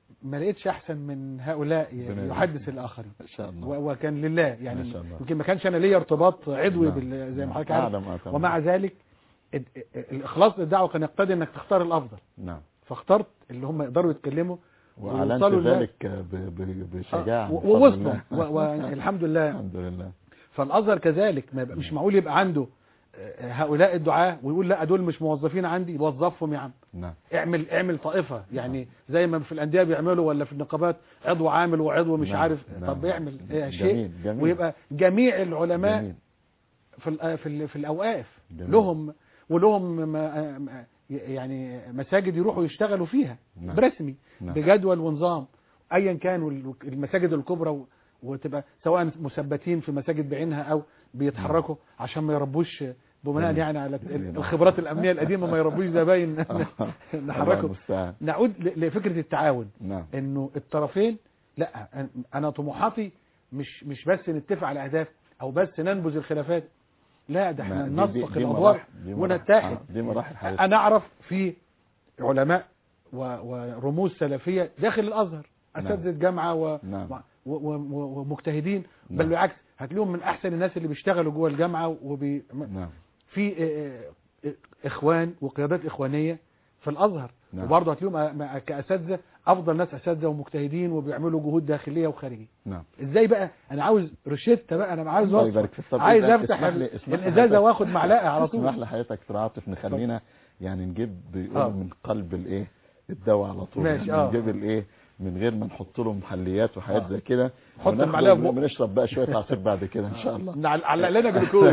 ما لقيتش احسن من هؤلاء ي- ربنا يحدث الاخرين ان شاء الله و- وكان لله يعني ما شاء الله. يمكن ما كانش انا ليا ارتباط عضوي نعم. بال- زي ما نعم. حضرتك عارف أعلم أعلم. ومع ذلك ال- الاخلاص للدعوه كان يقتضي انك تختار الافضل نعم فاخترت اللي هم يقدروا يتكلموا واعلنت ويوصلوا لله. ذلك ب- ب- بشجاعه و- بفضل ووصلوا الله. و- والحمد لله الحمد لله فالازهر كذلك ما يبقى- مش معقول يبقى عنده آه، هؤلاء الدعاة ويقول لا دول مش موظفين عندي وظفهم يا عم نعم اعمل اعمل طائفة يعني زي ما في الأندية بيعملوا ولا في النقابات عضو عامل وعضو مش نعم، عارف نعم. طب اعمل آه، جميل، شيء جميل. ويبقى جميع العلماء جميل. في ال- في ال- في الأوقاف جميل. لهم ولهم ما- ما- يعني مساجد يروحوا يشتغلوا فيها نعم. برسمي نعم. بجدول ونظام ايا كان وال- المساجد الكبرى و- وتبقى سواء مثبتين في مساجد بعينها او بيتحركوا عشان ما يربوش بناء جميل. يعني على جميل. الخبرات الامنيه القديمه ما يربوش زباين الله نحركوا المستعان نعود ل- لفكره التعاون نعم انه الطرفين لا أن- انا طموحاتي مش مش بس نتفق على اهداف او بس ننبذ الخلافات لا ده احنا ما- دي- دي- نسبق دي الادوار مراحل- دي مراحل- ونتحد آه، دي مراحل حياتية. انا اعرف في علماء و- ورموز سلفيه داخل الازهر نعم. اساتذه جامعه و... نعم. و... و... و... ومجتهدين نعم. بل بالعكس هتلاقيهم من احسن الناس اللي بيشتغلوا جوه الجامعه وبي... نعم في آه، آه، اخوان وقيادات اخوانيه في الازهر نعم. وبرضه هتلاقيهم آه، كاساتذه افضل ناس اساتذه ومجتهدين وبيعملوا جهود داخليه وخارجيه نعم ازاي بقى انا عاوز روشته بقى انا عاوز الله وصفة. يبارك فيك. طب عايز إذا افتح اسمح لي- اسمح لي الازازه حضرتك- واخد معلقه على اسمح طول لي حضرتك دكتور عاطف نخلينا يعني نجيب بيقول آه. من قلب الايه الدواء على طول ماشي، يعني آه. نجيب الايه من غير ما نحط له محليات وحاجات آه. زي كده نحط وناخد- المعلقة في بقه. ونشرب بقى شويه عصير بعد كده ان شاء الله نعل- علق لنا جلوكوز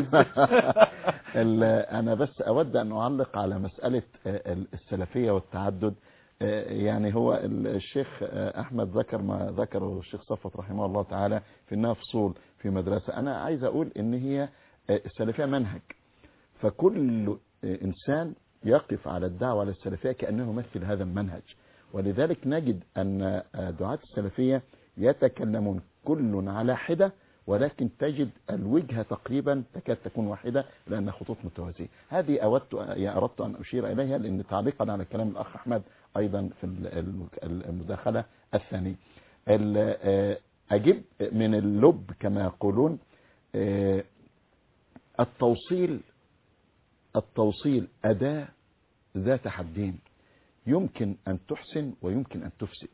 ال- انا بس اود ان اعلق على مساله آه، ال- السلفيه والتعدد آه، يعني هو ال- الشيخ آه، احمد ذكر ما ذكره الشيخ صفوت رحمه الله تعالى في انها فصول في مدرسه انا عايز اقول ان هي آه، السلفيه منهج فكل آه، انسان يقف على الدعوه على السلفيه كانه يمثل هذا المنهج ولذلك نجد ان آه، دعاة السلفيه يتكلمون كل على حده ولكن تجد الوجهة تقريبا تكاد تكون واحدة لأن خطوط متوازية هذه أودت يعني أردت أن أشير إليها لأن تعليقا على كلام الأخ أحمد أيضا في ال- ال- المداخلة الثانية ال- آه، أجيب من اللب كما يقولون آه، التوصيل التوصيل أداة ذات حدين يمكن أن تحسن ويمكن أن تفسد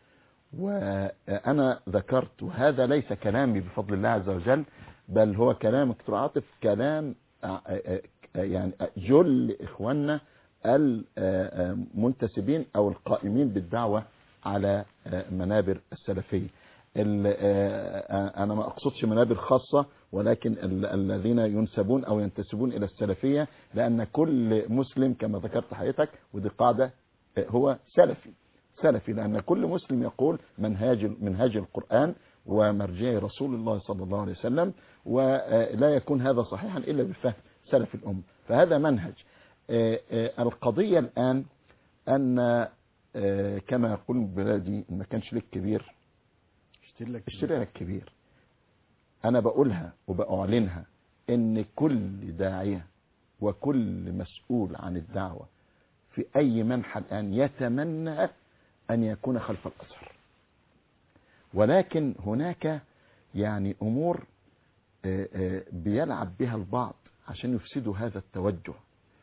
وأنا ذكرت وهذا ليس كلامي بفضل الله عز وجل بل هو كلام دكتور عاطف كلام آه، آه، آه، يعني جل إخواننا المنتسبين أو القائمين بالدعوة على آه، منابر السلفية ال- آه، أنا ما أقصدش منابر خاصة ولكن ال- الذين ينسبون أو ينتسبون إلى السلفية لأن كل مسلم كما ذكرت حضرتك ودي قاعدة آه، هو سلفي سلفي لأن كل مسلم يقول منهاج منهاج القرآن ومرجع رسول الله صلى الله عليه وسلم ولا يكون هذا صحيحا إلا بفهم سلف الأمة فهذا منهج آه، آه، القضية الآن أن آه، كما يقول بلادي ما كانش لك كبير اشتري لك اشتري لك كبير أنا بقولها وبأعلنها إن كل داعية وكل مسؤول عن الدعوة في أي منحى الآن يتمنى أن يكون خلف الأزهر ولكن هناك يعني أمور آه، آه، بيلعب بها البعض عشان يفسدوا هذا التوجه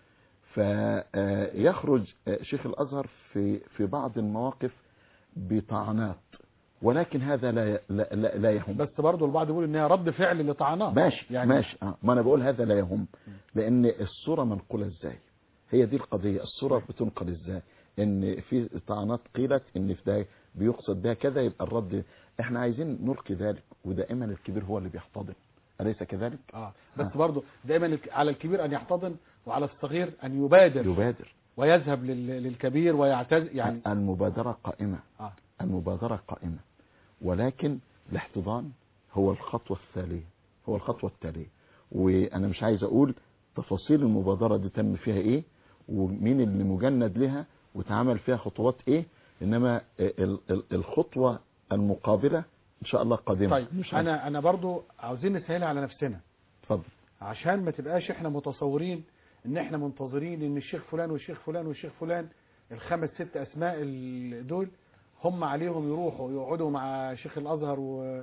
فيخرج شيخ الأزهر في في بعض المواقف بطعنات ولكن هذا لا لا لا, لا يهم بس برضه البعض يقول ان هي رد فعل لطعنات ماشي يعني يعني ماشي آه. ما انا بقول هذا لا يهم لان الصوره منقوله ازاي هي دي القضيه الصوره بتنقل ازاي ان في طعنات قيلت ان في ده بيقصد بها كذا يبقى الرد احنا عايزين نلقي ذلك ودائما الكبير هو اللي بيحتضن اليس كذلك اه بس آه. برضه دايما الك- على الكبير ان يحتضن وعلى الصغير ان يبادر يبادر ويذهب لل- للكبير ويعتز يعني المبادره قائمه اه المبادرة قائمة ولكن الاحتضان هو الخطوة التالية هو الخطوة التالية وأنا مش عايز أقول تفاصيل المبادرة دي تم فيها إيه ومين اللي مجند لها وتعمل فيها خطوات إيه إنما ال- ال- الخطوة المقابلة إن شاء الله قادمة طيب مش انا انا برضه عاوزين نسهلها على نفسنا اتفضل عشان ما تبقاش احنا متصورين ان احنا منتظرين ان الشيخ فلان والشيخ فلان والشيخ فلان الخمس ست اسماء ال- دول هم عليهم يروحوا يقعدوا مع شيخ الازهر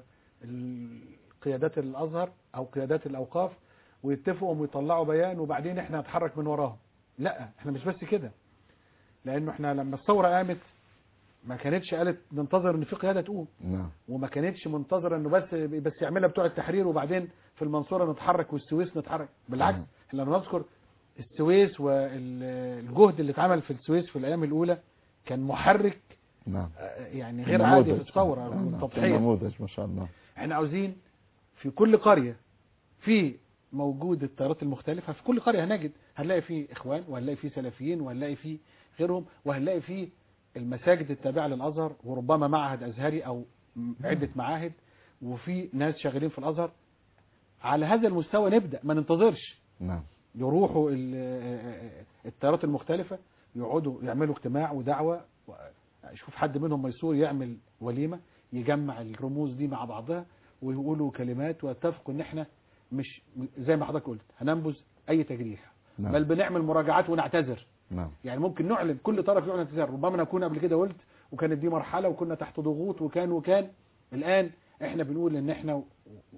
وقيادات الازهر او قيادات الاوقاف ويتفقوا ويطلعوا بيان وبعدين احنا نتحرك من وراهم لا احنا مش بس كده لانه احنا لما الثوره قامت ما كانتش قالت ننتظر ان في قياده تقوم نعم وما كانتش منتظره انه بس بس يعملها بتوع التحرير وبعدين في المنصوره نتحرك والسويس نتحرك بالعكس نعم. احنا لما نذكر السويس والجهد اللي اتعمل في السويس في الايام الاولى كان محرك نعم آه، يعني غير عادي في الثوره نعم، نعم. والتضحيه نموذج ما شاء الله احنا عاوزين في كل قرية في موجود التيارات المختلفة في كل قرية هنجد هنلاقي فيه اخوان وهنلاقي فيه سلفيين وهنلاقي فيه غيرهم وهنلاقي فيه المساجد التابعة للازهر وربما معهد ازهري او م- عدة معاهد وفي ناس شغالين في الازهر على هذا المستوى نبدأ ما ننتظرش نعم يروحوا ال- التيارات المختلفة يقعدوا يعملوا اجتماع ودعوة و- شوف حد منهم ميسور يعمل وليمة يجمع الرموز دي مع بعضها ويقولوا كلمات واتفقوا ان احنا مش زي ما حضرتك قلت هننبذ اي تجريح نعم. بل بنعمل مراجعات ونعتذر نعم يعني ممكن نعلن كل طرف يعلن اعتذار ربما نكون قبل كده قلت وكانت دي مرحلة وكنا تحت ضغوط وكان وكان الآن احنا بنقول ان احنا و-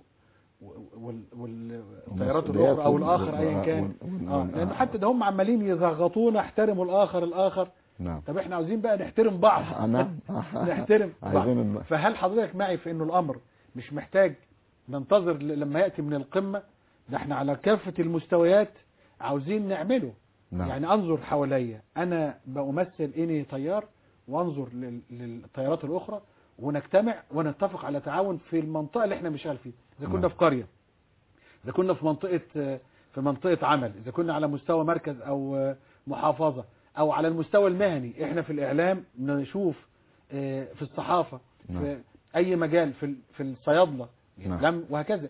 و- وال- والتيارات المسؤوليات الاخرى او وال- الاخر ايا وال- كان وال- اه وال- لان حتى ده هم عمالين يزغطونا احترموا الاخر الاخر نعم طب احنا عاوزين بقى نحترم بعض آه، نعم نحترم بعض عايزين الم- فهل حضرتك معي في انه الامر مش محتاج ننتظر ل- لما ياتي من القمه ده احنا على كافه المستويات عاوزين نعمله نعم يعني انظر حواليا انا بمثل اني طيار وانظر لل- للطيارات الاخرى ونجتمع ونتفق على تعاون في المنطقه اللي احنا مشغال فيها اذا كنا نعم. في قريه اذا كنا في منطقه في منطقه عمل اذا كنا على مستوى مركز او محافظه او على المستوى المهني احنا في الاعلام نشوف آه، في الصحافه في نعم. اي مجال في ال- في الصيادله نعم. لم وهكذا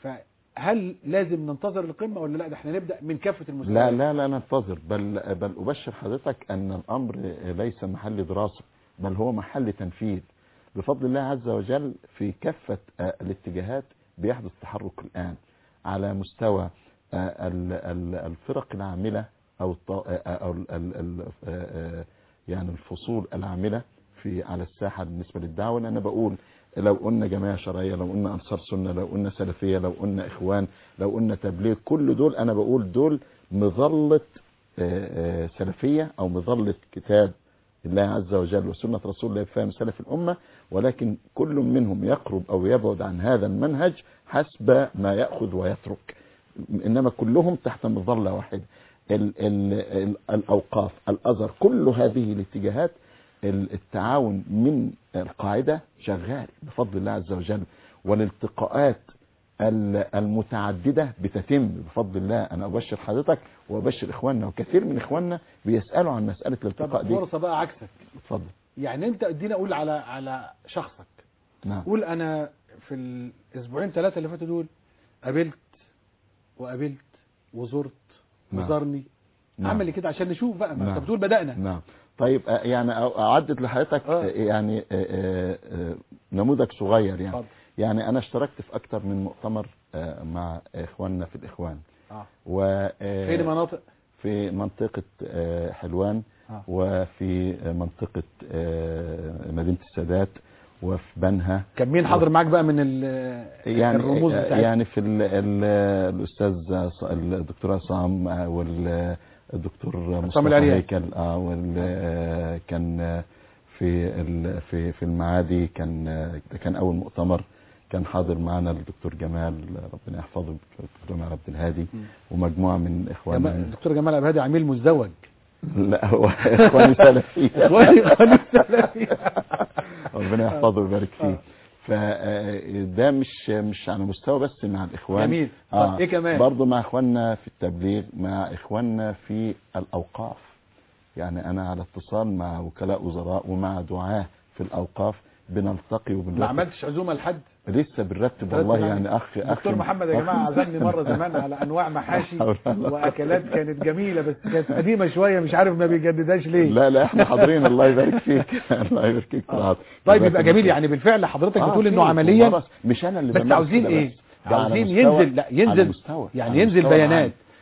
فهل لازم ننتظر القمه ولا لا ده احنا نبدا من كافه المستويات لا لا لا ننتظر بل بل أبشر حضرتك أن الأمر ليس محل دراسة بل هو محل تنفيذ بفضل الله عز وجل في كافة آه، الاتجاهات بيحدث تحرك الآن على مستوى آه، ال- ال- الفرق العاملة أو الط- آه، أو ال- ال- ال- آه، آه، يعني الفصول العاملة في على الساحة بالنسبة للدعوة لأن أنا بقول لو قلنا جماعة شرعية لو قلنا أنصار سنة لو قلنا سلفية لو قلنا إخوان لو قلنا تبليغ كل دول أنا بقول دول مظلة آه، آه، سلفية أو مظلة كتاب الله عز وجل وسنة رسول الله فهم سلف الأمة ولكن كل منهم يقرب أو يبعد عن هذا المنهج حسب ما يأخذ ويترك إنما كلهم تحت مظلة واحدة ال ال ال الأوقاف الأزهر كل هذه الاتجاهات ال- التعاون من القاعدة شغال بفضل الله عز وجل والالتقاءات ال- المتعددة بتتم بفضل الله أنا أبشر حضرتك وأبشر إخواننا وكثير من إخواننا بيسألوا عن مسألة الالتقاء طب دي فرصه بقى عكسك اتفضل يعني انت ادينا اقول على على شخصك نعم قول انا في الاسبوعين ثلاثه اللي فاتوا دول قابلت وقابلت وزرت نعم. وزارني نعم. اعمل كده عشان نشوف بقى ما نعم. انت بتقول بدانا نعم طيب آه، يعني أ- أعدد لحضرتك آه. آه، يعني آه، آه، آه، نموذج صغير يعني اتفضل. يعني أنا اشتركت في أكتر من مؤتمر آه، مع إخواننا في الإخوان اه و آه، فين مناطق في منطقة آه، حلوان آه. وفي منطقة آه، مدينة السادات وفي بنها كان مين حاضر معاك بقى من ال- يعني الرموز بتاعتك يعني في ال ال الاستاذ ص- الدكتور عصام آه، والدكتور مصطفى العريان. هيكل اه وال آه، كان آه، في ال في في المعادي كان آه، ده كان اول مؤتمر كان حاضر معنا الدكتور جمال ربنا يحفظه الدكتور جمال عبد الهادي ومجموعه من اخواننا جمال- من- الدكتور جمال ابهادي عميل مزدوج لا هو اخواني سلفي إخواني- إخواني السلفي. ربنا يحفظه ويبارك فيه آه. فده مش مش على مستوى بس مع الاخوان جميل. طب إيه كمان؟ برضه مع اخواننا في التبليغ مع اخواننا في الاوقاف يعني انا على اتصال مع وكلاء وزراء ومع دعاه في الاوقاف بنلتقي ما وبنرتب عملتش عزومه لحد لسه بنرتب والله يعني اخ اخ دكتور محمد يا جماعه عزمني مره زمان على انواع محاشي واكلات كانت جميله بس كانت قديمه شويه مش عارف ما بيجددهاش ليه لا لا احنا حاضرين الله يبارك فيك الله يبارك فيك طلعت طيب يبقى جميل يعني بالفعل حضرتك آه، بتقول في انه عمليا ممارسة. مش انا اللي بس بمارس عاوزين كده ايه بس. ده على عاوزين مستوى- ينزل لا على ينزل مستوى يعني على ينزل مستوى بيانات عام.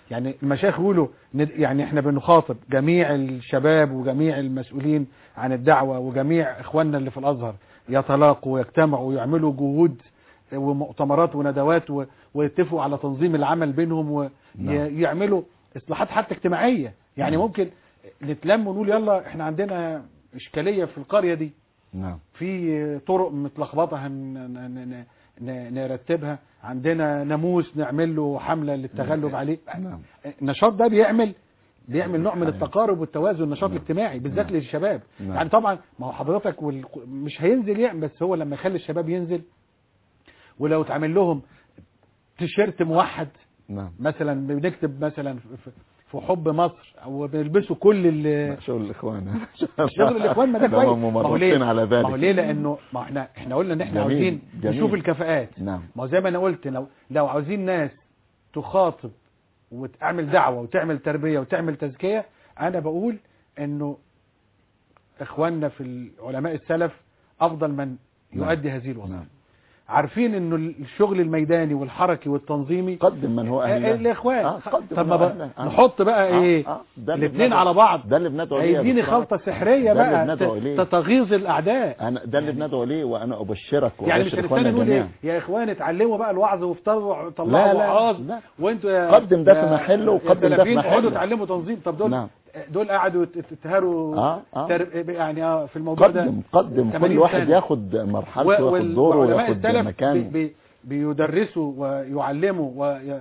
يعني المشايخ يقولوا ند- يعني احنا بنخاطب جميع الشباب وجميع المسؤولين عن الدعوة وجميع اخواننا اللي في الازهر يتلاقوا ويجتمعوا ويعملوا جهود ومؤتمرات وندوات و- ويتفقوا على تنظيم العمل بينهم نعم. ويعملوا اصلاحات حتى اجتماعية يعني نعم. ممكن نتلم ونقول يلا احنا عندنا اشكالية في القرية دي نعم في طرق متلخبطه هن ن- ن- ن- نرتبها عندنا ناموس نعمل له حمله للتغلب عليه نعم النشاط ده بيعمل بيعمل نوع من صحيح. التقارب والتوازن النشاط نعم. الاجتماعي بالذات نعم. للشباب نعم. يعني طبعا ما هو حضرتك وال... مش هينزل يعني بس هو لما يخلي الشباب ينزل ولو اتعمل لهم تيشيرت موحد نعم مثلا بنكتب مثلا في- في حب مصر او بنلبسه كل ال... شغل الاخوان شغل الاخوان ما ده كويس هم ما هو ليه ممرضين على ذلك ما هو ليه لانه ما احنا احنا قلنا ان احنا جميل، عاوزين جميل. نشوف الكفاءات نعم ما هو زي ما انا قلت لو لو عاوزين ناس تخاطب وتعمل دعوه وتعمل تربيه وتعمل تزكيه انا بقول انه اخواننا في علماء السلف افضل من نعم. يؤدي هذه الوظيفه نعم عارفين انه الشغل الميداني والحركي والتنظيمي قدم من هو اهل آه، الاخوان آه، قدم طب من ما هو بقى أهله. آه. نحط بقى آه، ايه آه، ده اللي الاثنين بندعو- على بعض ده اللي بندعو ليه يا هيديني دكتور خلطه سحريه ده اللي بقى بندعو إليه. ت- تتغيظ الاعداء انا ده اللي يعني- بندعو ليه وانا ابشرك يعني مش وابشر هنستنى اخواننا نقول جميعا ايه يا اخوان اتعلموا بقى الوعظ وافطروا لا، طلعوا لا، وعاظ لا. وانتوا يا قدم ده في يا- محله يا وقدم ده في سلفيين محله. اقعدوا اتعلموا تنظيم طب دول نعم. دول قعدوا يت- يتهاروا آه، آه. تر... يعني اه في الموضوع ده قدم قدم 80 كل واحد سنة. ياخد مرحلته و- وياخد وال- دوره وعلماء وياخد السلف مكانه بي بي بيدرسوا ويعلموا وي...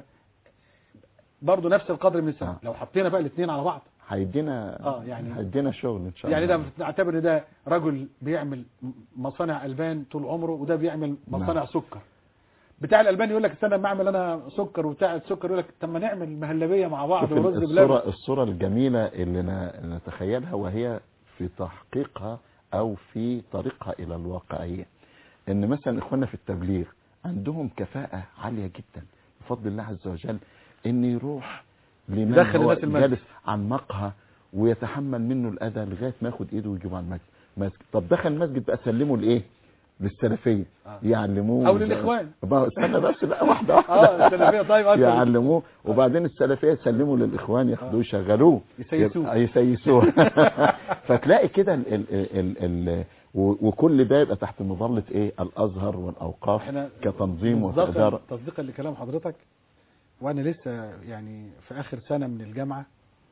برضه نفس القدر من السنة آه. لو حطينا بقى الاثنين على بعض هيدينا آه، يعني- هيدينا شغل ان شاء يعني الله ده نعتبر ان ده رجل بيعمل مصانع البان طول عمره وده بيعمل مصانع نعم. سكر بتاع الالبان يقول لك استنى اما اعمل انا سكر وبتاع السكر يقول لك طب ما نعمل مهلبيه مع بعض شوف ورز بلبن الصورة الصورة الجميلة اللي ن- نتخيلها وهي في تحقيقها او في طريقها الى الواقعية ان مثلا اخواننا في التبليغ عندهم كفاءة عالية جدا بفضل الله عز وجل ان يروح لمن يدخل هو الناس المسجد. جالس عن مقهى ويتحمل منه الاذى لغاية ما ياخد ايده ويجيبه على المسجد مسجد. طب دخل المسجد بقى سلمه لايه للسلفية آه. يعلموه أو للإخوان. بقى استنى بس لا واحدة واحدة اه السلفيه طيب أنت- يعلموه وبعدين السلفيه يسلموا للاخوان ياخدوه يشغلوه يسيسوه. يبقى يسيسوه فتلاقي كده ال ال ال ال و- وكل ده يبقى تحت مظله ايه الازهر والاوقاف احنا كتنظيم مصداقاً- وكاداره تصديقا لكلام حضرتك وانا لسه يعني في اخر سنه من الجامعه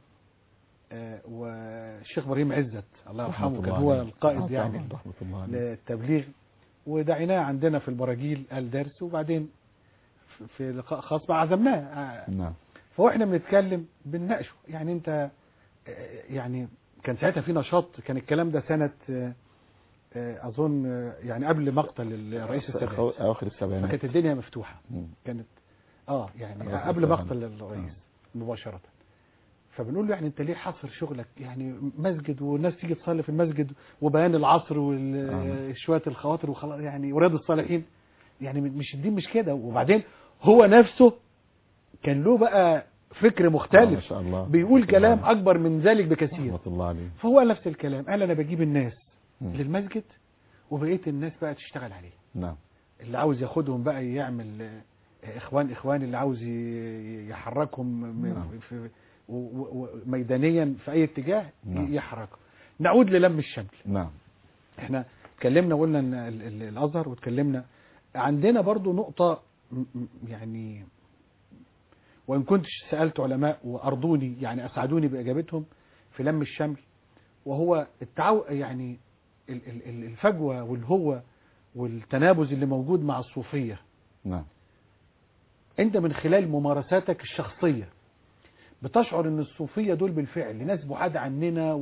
آه، والشيخ ابراهيم عزت الله رحمة يرحمه كان الله هو عليه. القائد آه، يعني طبعاً، رحمه الله عليه. للتبليغ ودعيناه عندنا في البراجيل قال درس وبعدين في- في لقاء خاص بقى عزمناه آه، نعم فاحنا بنتكلم بنناقشه يعني انت آه، يعني كان ساعتها في نشاط كان الكلام ده سنه آه، آه، اظن آه، يعني قبل مقتل الرئيس السادات أخو- اواخر السبعينات فكانت الدنيا مفتوحه مم. كانت اه يعني أواخر قبل السبعينات. مقتل الرئيس مباشره فبنقول له يعني انت ليه حصر شغلك يعني مسجد والناس تيجي تصلي في المسجد وبيان العصر وشويه الخواطر وخلاص يعني ورياض الصالحين يعني مش الدين مش كده وبعدين هو نفسه كان له بقى فكر آه، ما مختلف شاء الله بيقول رحمة كلام الله عليه. اكبر من ذلك بكثير رحمه الله عليه فهو قال نفس الكلام قال انا بجيب الناس مم. للمسجد وبقيه الناس بقى تشتغل عليه نعم اللي عاوز ياخدهم بقى يعمل آه، اخوان اخوان اللي عاوز ي- يحركهم م- نعم. في و- و- و- ميدانيا في اي اتجاه نعم. يحركهم نعود للم الشمل نعم احنا اتكلمنا وقلنا ان ال- ال- الازهر واتكلمنا عندنا برضو نقطة م- م- يعني وان كنتش سألت علماء وارضوني يعني اسعدوني باجابتهم في لم الشمل وهو التعو يعني ال- ال- ال- الفجوة والهوة والتنابز اللي موجود مع الصوفية نعم انت من خلال ممارساتك الشخصية بتشعر ان الصوفية دول بالفعل ناس بعاد عننا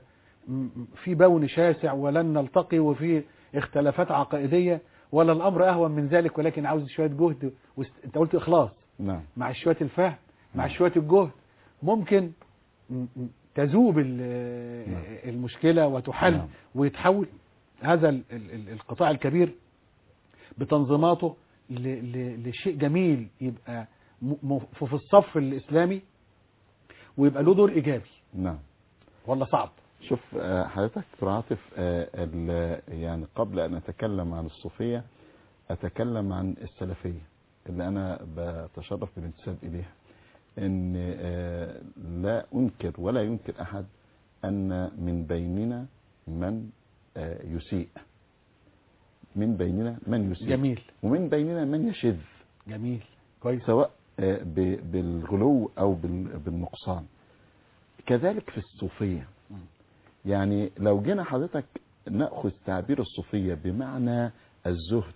وفي بون شاسع ولن نلتقي وفي اختلافات عقائدية ولا الامر اهون من ذلك ولكن عاوز شوية جهد وست... انت قلت اخلاص نعم مع شوية الفهم مع نعم. شوية الجهد ممكن م- م- تذوب ال- المشكلة وتحل نعم. ويتحول هذا ال- ال- ال- القطاع الكبير بتنظيماته ل- ل- لشيء جميل يبقى م- م- في الصف الإسلامي ويبقى له دور إيجابي نعم ولا صعب شوف آه، حضرتك دكتور عاطف آه، ال- يعني قبل ان اتكلم عن الصوفيه اتكلم عن السلفيه اللي انا بتشرف بالانتساب اليها ان آه، لا انكر ولا ينكر احد ان من بيننا من آه، يسيء من بيننا من يسيء جميل ومن بيننا من يشذ جميل كويس سواء آه، ب- بالغلو او بال- بالنقصان كذلك في الصوفيه يعني لو جينا حضرتك ناخذ تعبير الصوفيه بمعنى الزهد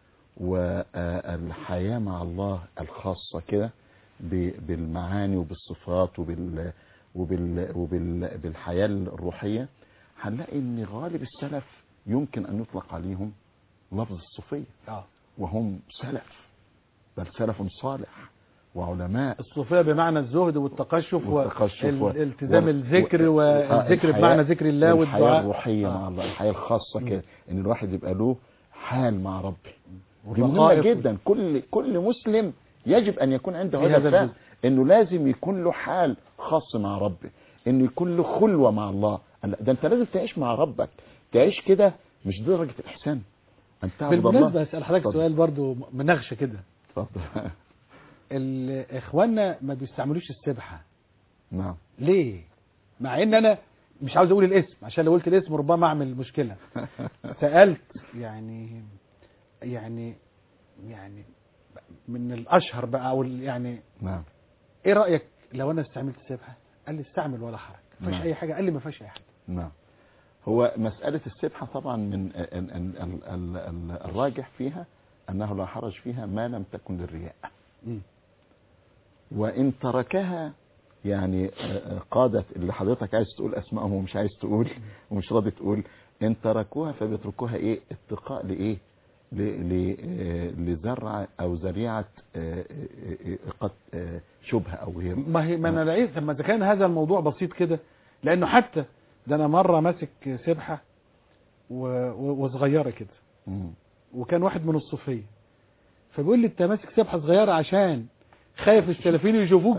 والحياه مع الله الخاصه كده ب- بالمعاني وبالصفات وبال وبال وبال بالحياه الروحيه هنلاقي ان غالب السلف يمكن ان يطلق عليهم لفظ الصوفيه اه وهم سلف بل سلف صالح وعلماء الصوفيه بمعنى الزهد والتقشف والتقشف و- والالتزام و- الذكر و- والذكر الحياة- بمعنى ذكر الله والحياة والدعاء الروحية آه. مع الله الحياة الخاصة كده ان الواحد يبقى له حال مع ربه دي مهمة والرغائب جدا كل كل مسلم يجب ان يكون عنده في هذا هذا الفهم الجزء. انه لازم يكون له حال خاص مع ربه انه يكون له خلوة مع الله لا، ده انت لازم تعيش مع ربك تعيش كده مش دي درجة الاحسان ان تعبد الله بالمناسبه اسال حضرتك اتفضل. سؤال برضو منغشه كده اتفضل ال- اخواننا ما بيستعملوش السبحه نعم ليه مع ان انا مش عاوز اقول الاسم عشان لو قلت الاسم ربما اعمل مشكله سالت يعني يعني يعني من الاشهر بقى او ال- يعني نعم ايه رايك لو انا استعملت السبحه قال لي استعمل ولا حرج ما فيش نعم. اي حاجه قال لي ما فيش اي حاجه نعم هو مسألة السبحة طبعا من ال- ال- ال- ال- ال- الراجح فيها أنه لا حرج فيها ما لم تكن للرياء مم. وإن تركها يعني آه، آه، قادة اللي حضرتك عايز تقول أسمائهم ومش عايز تقول ومش راضي تقول إن تركوها فبيتركوها إيه اتقاء لإيه ل- ل- آه، لزرع أو ذريعة آه، آه، آه، قد آه، شبهة أو غيره ما هي ما انا لقيت لما اذا كان هذا الموضوع بسيط كده لانه حتى ده انا مره ماسك سبحه و... و... وصغيره كده مم. وكان واحد من الصوفيه فبيقول لي انت ماسك سبحه صغيره عشان خايف السلفيين يشوفوك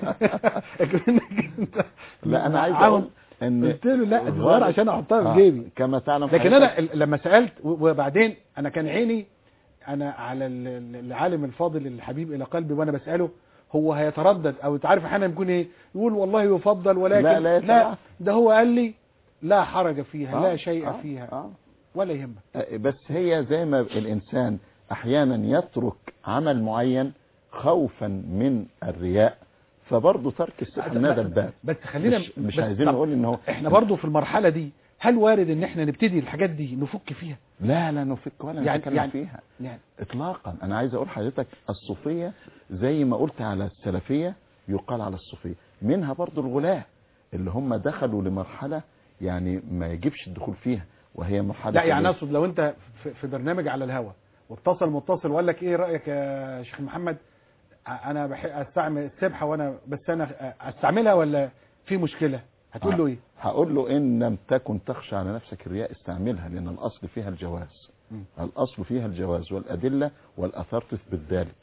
أنت لا أنا عايز عامل- أقول إن قلت له لا غالب- صغيره عشان احطها آه، في جيبي كما تعلم لكن حضرتك- انا ال- لما سالت و- وبعدين انا كان عيني انا على ال- ال- العالم الفاضل الحبيب الى قلبي وانا بساله هو هيتردد او انت عارف احيانا يكون ايه يقول والله يفضل ولكن لا، لا يتبع. ده هو قال لي لا حرج فيها آه، لا شيء آه، فيها آه. ولا يهمك آه، بس هي زي ما الإنسان أحيانا يترك عمل معين خوفا من الرياء فبرضه ترك السحر من هذا الباب بس خلينا مش, مش بس عايزين طب نقول ان هو احنا برضو في المرحله دي هل وارد ان احنا نبتدي الحاجات دي نفك فيها لا لا نفك ولا يعني- نتكلم يعني- فيها يعني اطلاقا انا عايز اقول حضرتك الصوفيه زي ما قلت على السلفيه يقال على الصوفيه منها برضو الغلاة اللي هم دخلوا لمرحله يعني ما يجبش الدخول فيها وهي مرحله لا يعني ال- اقصد لو انت في- في برنامج على الهوا واتصل متصل وقال لك ايه رايك يا شيخ محمد ع- انا بحب استعمل السبحه وانا بس انا استعملها ولا في مشكله هتقول له ايه هقول له ان لم تكن تخشى على نفسك الرياء استعملها لان الاصل فيها الجواز مم. الاصل فيها الجواز والادله والاثار تثبت ذلك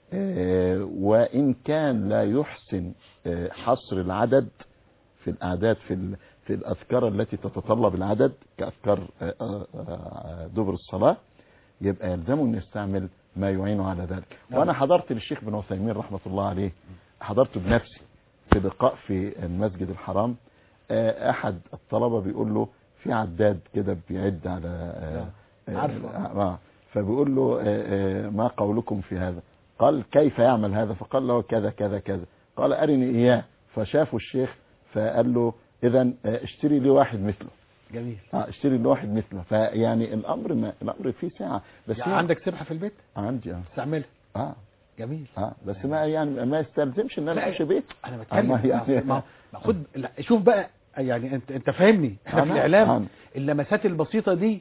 آه، وان كان لا يحسن آه، حصر العدد في الاعداد في ال- في الاذكار التي تتطلب العدد كاذكار آه، آه، آه، دبر الصلاه يبقى يلزمه ان يستعمل ما يعينه على ذلك نعم. وانا حضرت للشيخ بن عثيمين رحمه الله عليه حضرته بنفسي في لقاء في المسجد الحرام آه، احد الطلبه بيقول له في عداد كده بيعد على آه، نعم. آه، عارفه. آه، فبيقول له آه، آه، ما قولكم في هذا قال كيف يعمل هذا فقال له كذا كذا كذا قال ارني اياه فشافه الشيخ فقال له اذا اشتري لي واحد مثله جميل اه اشتري لي واحد مثله فيعني الامر ما الامر فيه سعه بس يعني هي- عندك سبحه في البيت عندي اه استعملها اه جميل اه بس ما يعني ما يستلزمش ان انا لا، اخش بيت انا بتكلم أما يعني- ما ما خد لا شوف بقى يعني انت انت فاهمني احنا في أنا- الاعلام أنا. اللمسات البسيطه دي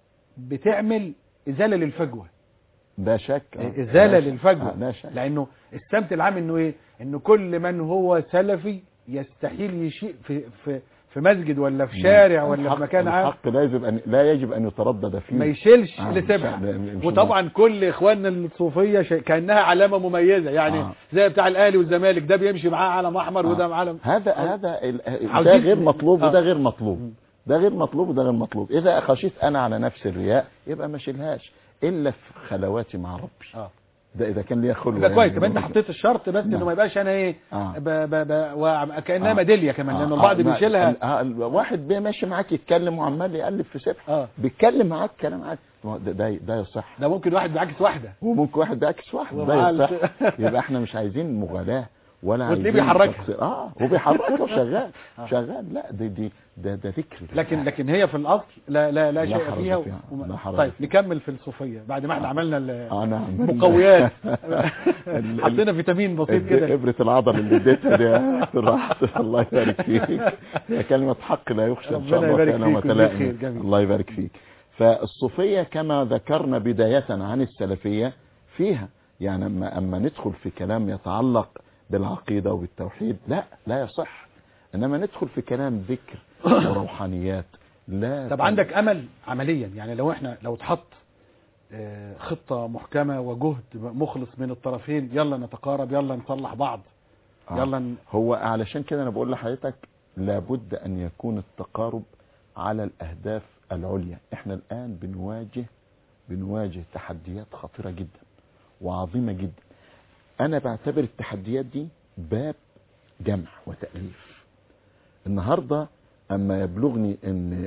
بتعمل ازاله للفجوه ده شك آه. ازاله لا شك. للفجوه آه، لا شك لانه السمت العام انه ايه انه كل من هو سلفي يستحيل يشيء في في في مسجد ولا في شارع ولا في الحق- مكان عام الحق لا يجب ان لا يجب ان يتردد فيه ما يشيلش آه، لسبحه مش- مش- وطبعا كل اخواننا الصوفيه شيء كانها علامه مميزه يعني آه. زي بتاع الاهلي والزمالك ده بيمشي معاه علم احمر آه. وده علم هذا هذا ال- ده عاوزين- غير مطلوب آه. وده غير مطلوب ده غير مطلوب وده غير مطلوب اذا خشيت انا على نفس الرياء يبقى ما اشيلهاش الا في خلواتي مع ربي اه ده اذا كان ليا خلوه يبقى كويس يعني. يبقى انت حطيت الشرط بس انه نعم. ما يبقاش انا ايه آه. ب ب ب وكانها آه. ميداليه كمان لان آه، البعض آه، ما- بيشيلها آه، الواحد بي- ماشي معاك يتكلم وعمال يقلب في سبح اه بيتكلم معاك كلام معاك ما ده ده, ده يصح ده ممكن واحد بيعكس واحده وممكن واحد بيعكس واحد ومعاه ده ال- يصح يبقى احنا مش عايزين مغالاة ولا وتلاقيه عايزين بيحركها. تقصير. اه وبيحركها وشغال آه. شغال لا دي دي ده ده ذكر لكن لكن هي في الاصل لا لا لا لا شيء حرج فيها, فيها. وما- لا حرج طيب فيها. نكمل في الصوفيه بعد ما احنا آه. عملنا ال- انا عمال- مقويات ال- حطينا فيتامين بسيط كده ابرة العضل اللي اديتها دي راحت الله يبارك فيك هي كلمة حق لا يخشى ان شاء ربنا الله يبارك تعالى فيك ويجزيك وتلائم. خير. جميل. الله يبارك فيك فالصوفية كما ذكرنا بداية عن السلفية فيها يعني اما اما ندخل في كلام يتعلق بالعقيدة وبالتوحيد لا لا يصح انما ندخل في كلام ذكر وروحانيات لا طب عندك امل عمليا يعني لو احنا لو اتحط آه، خطه محكمه وجهد مخلص من الطرفين يلا نتقارب يلا نصلح بعض آه. يلا ن... هو علشان كده انا بقول لحضرتك لابد ان يكون التقارب على الاهداف العليا احنا الان بنواجه بنواجه تحديات خطيرة جدا وعظيمة جدا انا بعتبر التحديات دي باب جمع وتأليف النهاردة اما يبلغني ان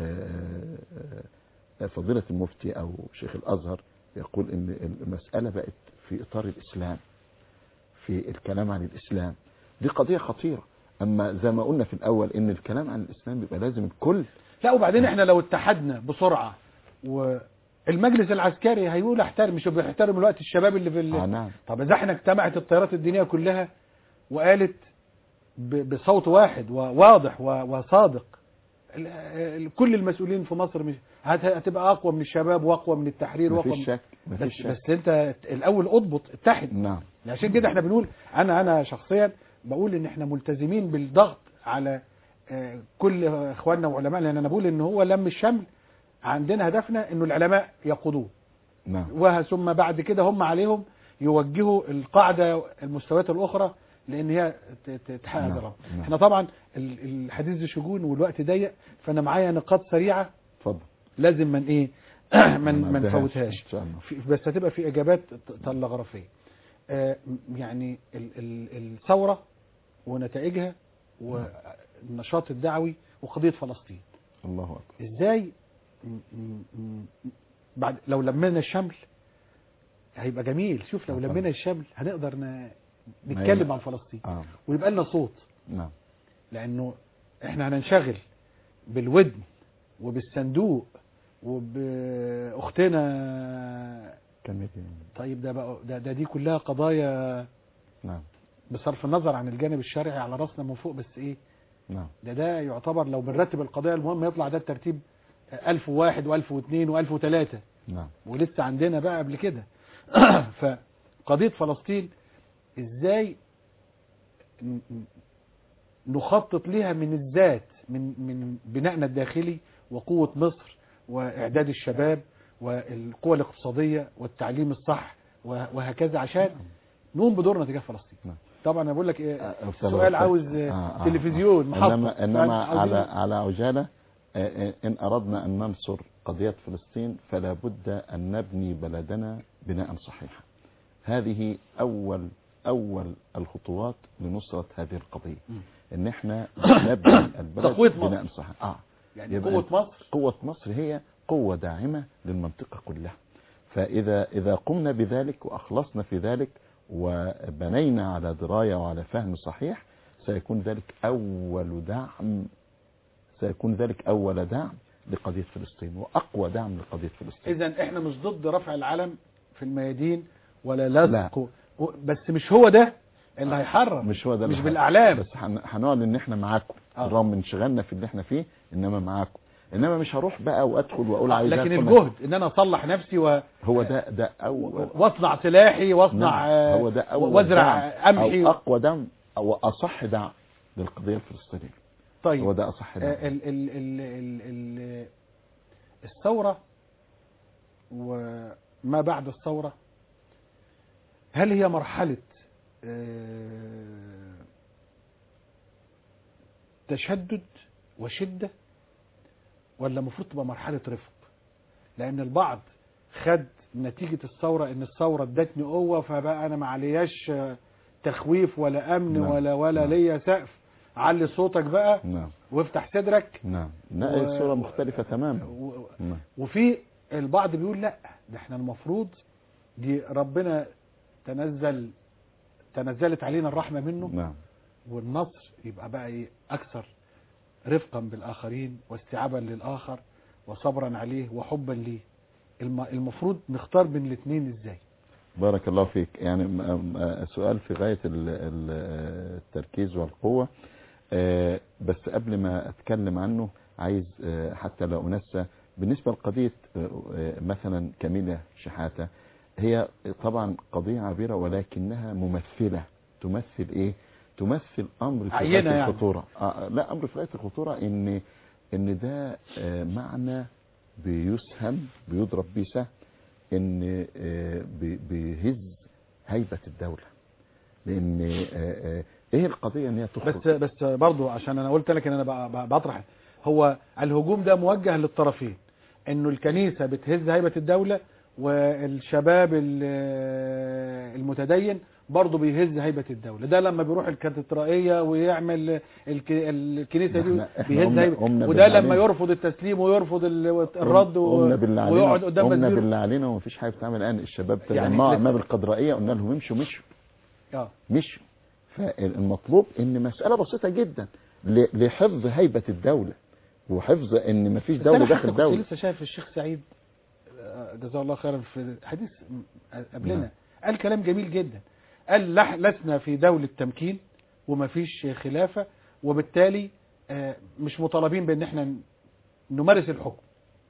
آه، آه، فضيلة المفتي او شيخ الازهر يقول ان المسألة بقت في اطار الاسلام في الكلام عن الاسلام دي قضية خطيرة اما زي ما قلنا في الاول ان الكلام عن الاسلام بيبقى لازم الكل لا وبعدين احنا لو اتحدنا بسرعه والمجلس العسكري هيقول احترم مش بيحترم الوقت الشباب اللي في ال... آه نعم طب اذا احنا اجتمعت التيارات الدينيه كلها وقالت ب- بصوت واحد وواضح و- وصادق ال- ال- كل المسؤولين في مصر مش هت- هتبقى اقوى من الشباب واقوى من التحرير واقوى مفيش من شك مفيش بس, شك بس انت الاول اضبط اتحد نعم عشان كده احنا بنقول انا انا شخصيا بقول ان احنا ملتزمين بالضغط على آه، كل اخواننا وعلماء لان انا بقول ان هو لم الشمل عندنا هدفنا انه العلماء يقودوه نعم وه- ثم بعد كده هم عليهم يوجهوا القاعدة المستويات الأخرى لأن هي ت- ت- تحقق نعم، هذا الأمر. نعم. احنا طبعا ال- الحديث شجون والوقت ضيق فأنا معايا نقاط سريعة اتفضل لازم من إيه من ما ما نعديهاش نفوتهاش ان شاء الله في- بس هتبقى في إجابات ت- تلغرافية آه، م- يعني ال- ال- الثورة ونتائجها والنشاط الدعوي وقضية فلسطين الله اكبر ازاي م- م- م- بعد لو لمينا الشمل هيبقى جميل شوف لو آه طبعا. لمينا الشمل هنقدر ن... ما نتكلم هي- عن فلسطين اه ويبقى لنا صوت نعم لانه احنا هننشغل بالودن وبالصندوق وباختنا كمل طيب ده بقى ده, ده دي كلها قضايا نعم بصرف النظر عن الجانب الشرعي على راسنا من فوق بس ايه نعم ده ده يعتبر لو بنرتب القضايا المهمه يطلع ده الترتيب 1001 و1002 و1003 نعم ولسه عندنا بقى قبل كده فقضية فلسطين ازاي ن- ن- نخطط لها من الذات من من بنائنا الداخلي وقوة مصر وإعداد الشباب والقوة الاقتصادية والتعليم الصح و- وهكذا عشان نقوم بدورنا تجاه فلسطين نعم. طبعا انا بقول لك ايه آه، سؤال عاوز آه، آه، تلفزيون آه. محطة انما انما عاوزين- على على عجاله آه، آه، ان اردنا ان ننصر قضيه فلسطين فلا بد ان نبني بلدنا بناء صحيحا هذه اول اول الخطوات لنصره هذه القضيه مم. ان احنا نبني البلد تقوية مصر. بناء صحيح اه يعني يبقى قوة مصر قوة مصر هي قوة داعمة للمنطقة كلها فإذا إذا قمنا بذلك وأخلصنا في ذلك وبنينا على دراية وعلى فهم صحيح سيكون ذلك أول دعم سيكون ذلك أول دعم لقضية فلسطين وأقوى دعم لقضية فلسطين اذا احنا مش ضد رفع العلم في الميادين ولا لزق لا. و- بس مش هو ده اللي هيحرر مش هو ده مش اللي بالاعلام بس هن- هنقعد ان احنا معاكم آه. بالرغم من انشغالنا في اللي احنا فيه انما معاكم انما مش هروح بقى وادخل واقول عايز لكن أدخل. الجهد ان انا اصلح نفسي و... هو ده ده اول واصنع سلاحي واصنع نعم. آه، هو ده أول وازرع دعم قمحي أو أقوى دعم أو أصح دعم للقضية الفلسطينية طيب هو ده أصح دعم آه، ال ال ال ال ال الثورة وما بعد الثورة هل هي مرحلة آه، تشدد وشدة ولا المفروض تبقى مرحلة رفق لأن البعض خد نتيجة الثورة ان الثورة ادتني قوة فبقى انا ما علياش آه، تخويف ولا امن نعم. ولا ولا نعم. ليا سقف علي صوتك بقى نعم وافتح صدرك نعم لا و- الصورة مختلفة تماما و- نعم وفي البعض بيقول لا ده احنا المفروض دي ربنا تنزل تنزلت علينا الرحمة منه نعم والنصر يبقى بقى ايه اكثر رفقا بالاخرين واستيعابا للاخر وصبرا عليه وحبا ليه الم- المفروض نختار بين الاثنين ازاي بارك الله فيك يعني م- م- سؤال في غاية ال- ال- التركيز والقوة آه، بس قبل ما أتكلم عنه عايز آه، حتى لا أنسى بالنسبة لقضية آه، آه، مثلا كميلة شحاتة هي طبعا قضية عابرة ولكنها ممثلة تمثل إيه تمثل أمر في عينة غاية يعني. الخطورة آه، لا أمر في غاية الخطورة إن إن ده آه، معنى بيسهم بيضرب بيه سهم ان آه، بي- بيهز هيبة الدولة لان آه، آه، ايه القضية ان هي بس تخرج بس برضو عشان انا قلت لك ان انا ب- ب- بطرح هو الهجوم ده موجه للطرفين انه الكنيسة بتهز هيبة الدولة والشباب ال- المتدين برضه بيهز هيبة الدولة ده لما بيروح الكاتدرائية ويعمل الك- الكنيسة دي إحنا- إحنا بيهز قمنا- هيبة قمنا وده باللي لما علينا. يرفض التسليم ويرفض ال- الرد و- قمنا باللي علينا ويقعد قدام قمنا مسجد باللي علينا ومفيش حاجة بتعمل الان الشباب يعني تجمعوا لسه- امام القدرائية قلنا لهم امشوا مشوا اه مشوا فالمطلوب ان مسألة بسيطة جدا ل- لحفظ هيبة الدولة وحفظ ان مفيش بس دولة أنا داخل حتى كنت دولة لسه شايف الشيخ سعيد آه، جزاه الله خيرا في حديث م- قبلنا نعم. قال كلام جميل جدا قال لح- لسنا في دولة تمكين ومفيش خلافة وبالتالي آه، مش مطالبين بان احنا ن- نمارس الحكم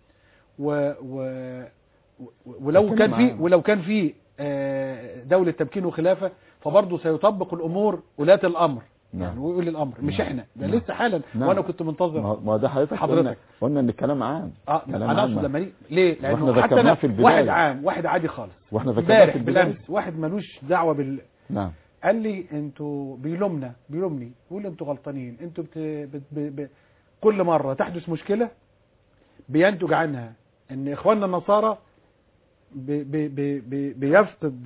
و و و- ولو أتكلم كان في معاه. ولو كان في آه، دولة تمكين وخلافة فبرضه سيطبق الامور ولاة الامر نعم. يعني ويقول الامر مش نعم. احنا ده نعم. لسه حالا نعم. وانا كنت ما منتظر هو- ما هو ده حضرتك حضرتك. قلنا, قلنا ان الكلام عام اه كلام انا اقصد عام. لما نيجي ليه واحنا لانه حتى ذكرناه أنا في البداية. واحد عام واحد عادي خالص واحنا ذكرناه امبارح في البداية. بالامس واحد ملوش دعوه بال نعم قال لي انتوا بيلومنا بيلومني بيقول انتوا غلطانين انتوا بت... بت... ب... ب... كل مره تحدث مشكله بينتج عنها ان اخواننا النصارى ب... ب... ب... ب... بيفقد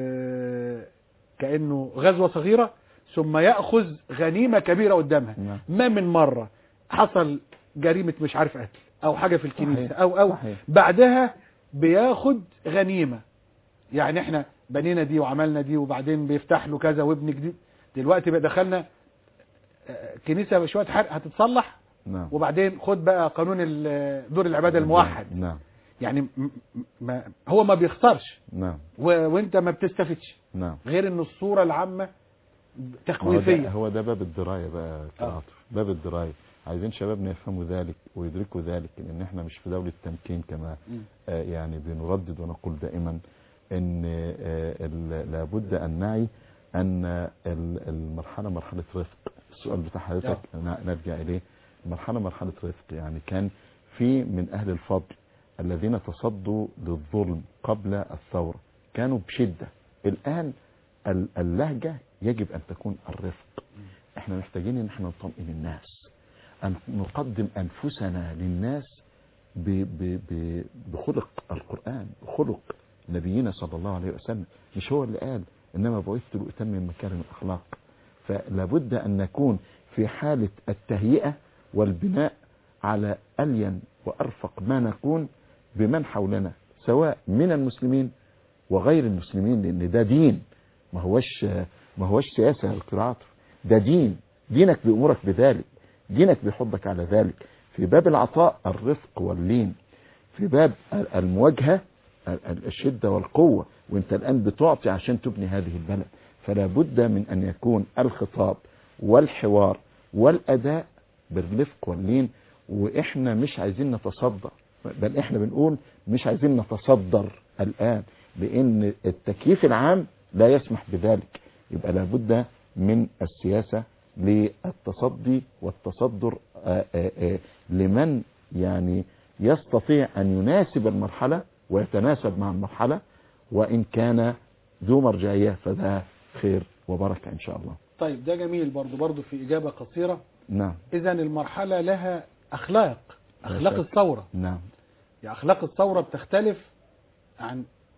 آه، كانه غزوه صغيره ثم ياخذ غنيمه كبيره قدامها نعم. ما من مره حصل جريمه مش عارف قتل او حاجه في الكنيسه صحيح. او او صحيح. بعدها بياخد غنيمه يعني احنا بنينا دي وعملنا دي وبعدين بيفتح له كذا وابن جديد دلوقتي بقى دخلنا آه، كنيسه شويه حرق هتتصلح نعم وبعدين خد بقى قانون ال- دور العباده الموحد نعم يعني م- م- ما هو ما بيخسرش نعم و- وانت ما بتستفدش نعم غير ان الصوره العامه ما هو ده, تخويفيه هو ده باب الدراية بقى يا آه. عاطف باب الدراية عايزين شبابنا يفهموا ذلك ويدركوا ذلك ان احنا مش في دولة تمكين كما مم. آه يعني بنردد ونقول دائما ان آه ال- لابد ان نعي ان ال- المرحلة مرحلة رفق السؤال بتاع حضرتك ن- نرجع اليه المرحلة مرحلة رفق يعني كان في من اهل الفضل الذين تصدوا للظلم قبل الثورة كانوا بشدة الان ال- اللهجة يجب ان تكون الرفق احنا محتاجين ان احنا نطمئن الناس ان نقدم انفسنا للناس ب- ب- ب- بخلق القرآن بخلق نبينا صلى الله عليه وسلم مش هو اللي قال انما بعثت لأتمم مكارم الاخلاق فلابد ان نكون في حالة التهيئة والبناء على ألين وأرفق ما نكون بمن حولنا سواء من المسلمين وغير المسلمين لأن ده دين ما هوش ما هوش سياسة يا دكتور عاطف ده دين دينك بيأمرك بذلك دينك بيحضك على ذلك في باب العطاء الرفق واللين في باب المواجهة الشدة والقوة وانت الآن بتعطي عشان تبني هذه البلد فلا بد من أن يكون الخطاب والحوار والأداء بالرفق واللين وإحنا مش عايزين نتصدر بل إحنا بنقول مش عايزين نتصدر الآن لأن التكييف العام لا يسمح بذلك يبقى لابد من السياسة للتصدي والتصدر آآ آآ لمن يعني يستطيع أن يناسب المرحلة ويتناسب مع المرحلة وإن كان ذو مرجعية فده خير وبركة إن شاء الله طيب ده جميل برضو برضو في إجابة قصيرة نعم إذا المرحلة لها أخلاق أخلاق شك. الثورة نعم يعني أخلاق الثورة بتختلف عن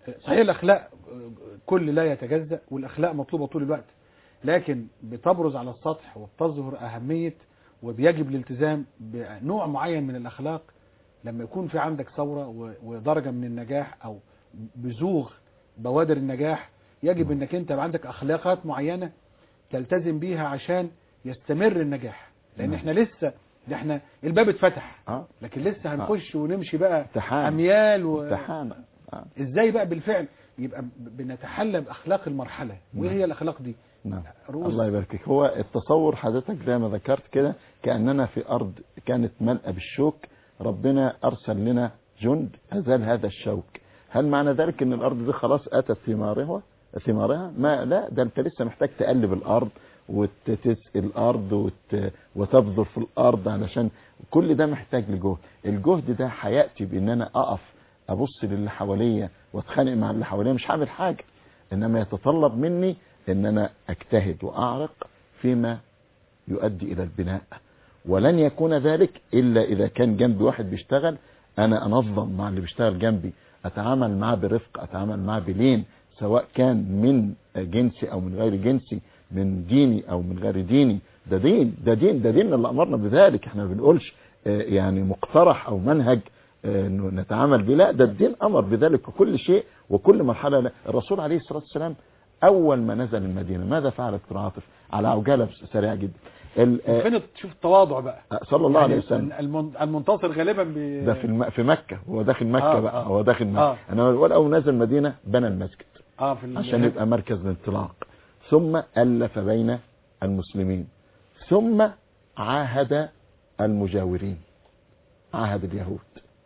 صحيح الاخلاق كل لا يتجزأ والاخلاق مطلوبة طول الوقت لكن بتبرز على السطح وبتظهر اهمية وبيجب الالتزام بنوع معين من الاخلاق لما يكون في عندك ثورة و- ودرجة من النجاح او بزوغ بوادر النجاح يجب انك انت يبقى عندك اخلاقات معينة تلتزم بيها عشان يستمر النجاح لان نعم. احنا لسه ده احنا الباب اتفتح اه لكن لسه هنخش ونمشي بقى امتحان اميال و... امتحان آه. ازاي بقى بالفعل يبقى ب- بنتحلى باخلاق المرحله وايه نعم. هي الاخلاق دي نعم رؤوس الله يبارك فيك هو التصور حضرتك زي ما ذكرت كده كأننا في أرض كانت ملأة بالشوك ربنا أرسل لنا جند أزال هذا الشوك هل معنى ذلك أن الأرض دي خلاص أتت ثمارها ثمارها ما لا ده أنت لسه محتاج تقلب الأرض وتسقي الأرض وت... وتبذر في الأرض علشان كل ده محتاج لجهد الجهد ده هيأتي بأن أنا أقف أبص للي حواليا وأتخانق مع اللي حواليا مش هعمل حاجة إنما يتطلب مني ان انا اجتهد واعرق فيما يؤدي الى البناء ولن يكون ذلك الا اذا كان جنبي واحد بيشتغل انا انظم مع اللي بيشتغل جنبي اتعامل معاه برفق اتعامل معاه بلين سواء كان من جنسي او من غير جنسي من ديني او من غير ديني ده دين ده دين ده دين اللي امرنا بذلك احنا ما بنقولش آه، يعني مقترح او منهج آه، انه نتعامل به لا ده الدين امر بذلك وكل شيء وكل مرحله لا. الرسول عليه الصلاه والسلام اول ما نزل المدينه ماذا فعل دكتور عاطف على عجاله سريعه جدا ال- آه، فين تشوف التواضع بقى صلى الله عليه يعني وسلم المن- المنتصر غالبا بي... ده في الم... في مكه هو داخل مكه آه، بقى آه. هو داخل مكه آه. انا ولا اول ما نزل المدينه بنى المسجد اه في ال- عشان يبقى مركز الانطلاق ثم ألف بين المسلمين ثم عاهد المجاورين عاهد اليهود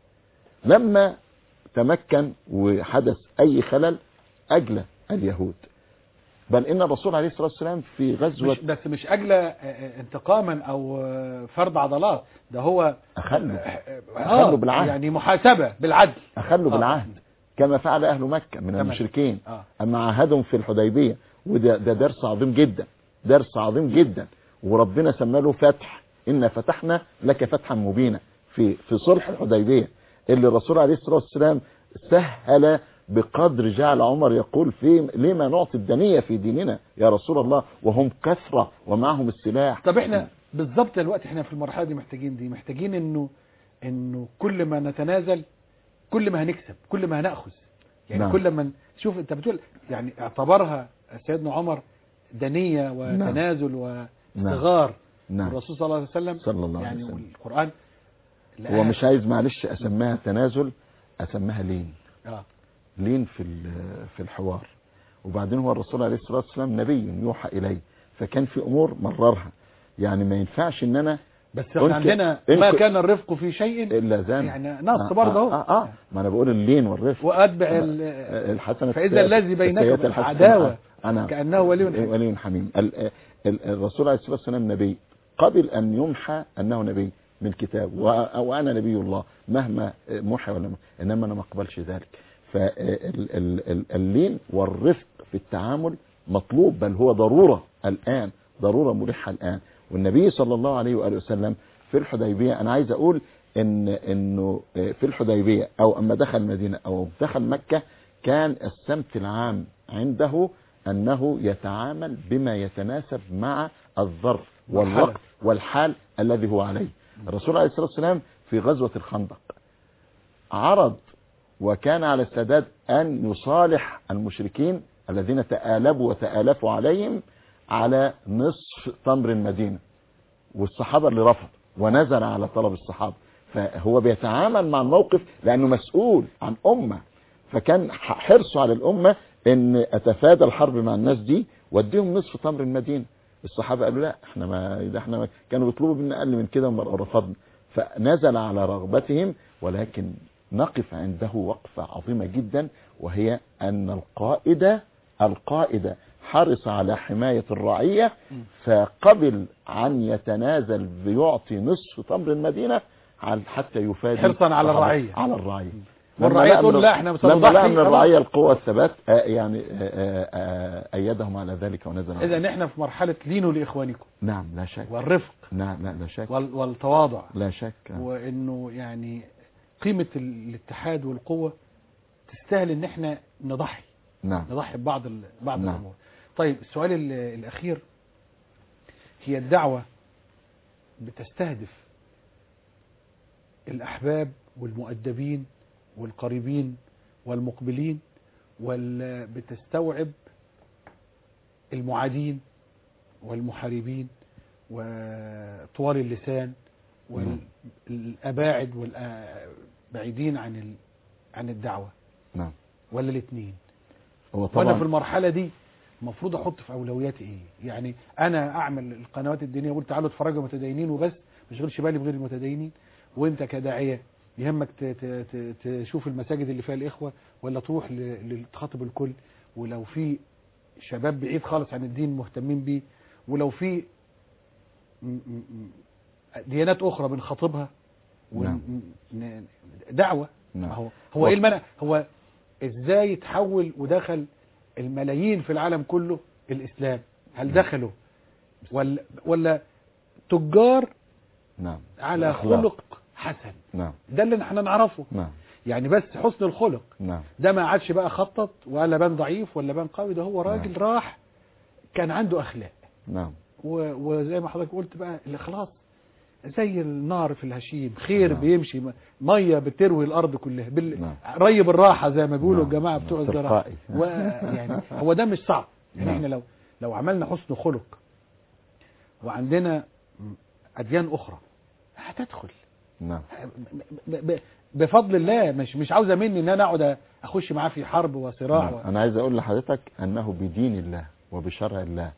لما تمكن وحدث أي خلل أجلى اليهود بل إن الرسول عليه الصلاة والسلام في غزوة مش بس مش اجل آه، آه، انتقاما او آه، فرض عضلات ده هو أخلوا آه، أخلوا بالعهد. يعني محاسبة بالعدل أخلوا آه. بالعهد كما فعل أهل مكة من تمام. المشركين اه أما عاهدهم في الحديبية وده ده درس عظيم جدا درس عظيم جدا وربنا سمى له فتح إن فتحنا لك فتحا مبينا في في صلح الحديبية اللي الرسول عليه الصلاة والسلام سهل بقدر جعل عمر يقول في لما نعطي الدنية في ديننا يا رسول الله وهم كثرة ومعهم السلاح طب احنا بالظبط دلوقتي احنا في المرحله دي محتاجين دي محتاجين انه انه كل ما نتنازل كل ما هنكسب كل ما هناخذ يعني نعم. كل ما ن- شوف انت بتقول يعني اعتبرها سيدنا عمر دنيه وتنازل واصغار نعم الرسول صلى الله عليه وسلم صلى الله عليه يعني وسلم. والقران هو مش عايز معلش أسميها تنازل أسميها لين اه لين في ال- في الحوار وبعدين هو الرسول عليه الصلاه والسلام نبي يوحى اليه فكان في امور مررها يعني ما ينفعش ان انا بس إنك- احنا عندنا إنك- ما كان الرفق في شيء الا زان يعني نص برضه اهو آه, آه, ما انا بقول اللين والرفق واتبع آه، ال- الحسنه فاذا الذي بينكم السيئة الحسنة. عداوه آه، انا كانه ولي حميم. ولي حميم ال- ال- الرسول عليه الصلاه والسلام نبي قبل ان يمحى انه نبي من الكتاب و- وانا نبي الله مهما محى ولا ما انما انا ما اقبلش ذلك فاللين والرفق في التعامل مطلوب بل هو ضروره الان ضروره ملحه الان والنبي صلى الله عليه واله وسلم في الحديبيه انا عايز اقول ان انه في الحديبيه او اما دخل المدينه او دخل مكه كان السمت العام عنده انه يتعامل بما يتناسب مع الظرف والوقت والحال الذي هو عليه الرسول عليه الصلاه والسلام في غزوه الخندق عرض وكان على السادات ان يصالح المشركين الذين تآلبوا وتآلفوا عليهم على نصف تمر المدينه والصحابه اللي رفض ونزل على طلب الصحابه فهو بيتعامل مع الموقف لانه مسؤول عن امه فكان حرصه على الامه ان اتفادى الحرب مع الناس دي واديهم نصف تمر المدينه الصحابه قالوا لا احنا ما ده احنا ما كانوا بيطلبوا منا اقل من كده ورفضنا فنزل على رغبتهم ولكن نقف عنده وقفه عظيمه جدا وهي ان القائد القائد حرص على حمايه الرعيه فقبل ان يتنازل بيعطي نصف تمر المدينه حتى يفادي حرصا على الرعيه على الرعيه والرعيه تقول لا احنا لما لقى من الرعيه القوه الثبات آه يعني آه آه ايدهم على ذلك ونزل اذا احنا في مرحله لينوا لاخوانكم نعم لا شك والرفق نعم لا, لا شك وال والتواضع لا شك وانه يعني قيمه الاتحاد والقوه تستاهل ان احنا نضحي نعم نضحي ببعض ال... بعض نعم. الامور طيب السؤال ال- الاخير هي الدعوه بتستهدف الاحباب والمؤدبين والقريبين والمقبلين ولا بتستوعب المعادين والمحاربين وطوال اللسان والاباعد والبعيدين عن ال... عن الدعوه نعم ولا الاثنين هو وانا في طبعا المرحله دي المفروض احط في اولوياتي ايه يعني انا اعمل القنوات الدينيه واقول تعالوا اتفرجوا متدينين وبس ما اشغلش بالي بغير المتدينين وانت كداعيه يهمك ت- ت- ت- تشوف المساجد اللي فيها الاخوه ولا تروح ل- لتخاطب الكل ولو في شباب بعيد خالص عن الدين مهتمين بيه ولو في م- م- م- ديانات اخرى بنخاطبها ون- نعم. ن- دعوه نعم. هو هو ايه المنع هو ازاي تحول ودخل الملايين في العالم كله الاسلام هل دخلوا ولا ولا تجار نعم على الأخلاق. خلق حسن نعم ده اللي احنا نعرفه نعم يعني بس حسن الخلق نعم ده ما عادش بقى خطط ولا بان ضعيف ولا بان قوي ده هو راجل نعم. راح كان عنده اخلاق نعم و- وزي ما حضرتك قلت بقى الاخلاص زي النار في الهشيم خير نعم. بيمشي م- ميه بتروي الارض كلها بال... نعم. ري بالراحه زي ما بيقولوا نعم. الجماعه نعم. بتوع الزراعه تلقائي. و... يعني هو ده مش صعب يعني نعم. احنا لو لو عملنا حسن خلق وعندنا اديان اخرى هتدخل نعم ب... ب... بفضل الله مش مش عاوزه مني ان انا اقعد اخش معاه في حرب وصراع نعم. و... أنا عايز أقول لحضرتك أنه بدين الله وبشرع الله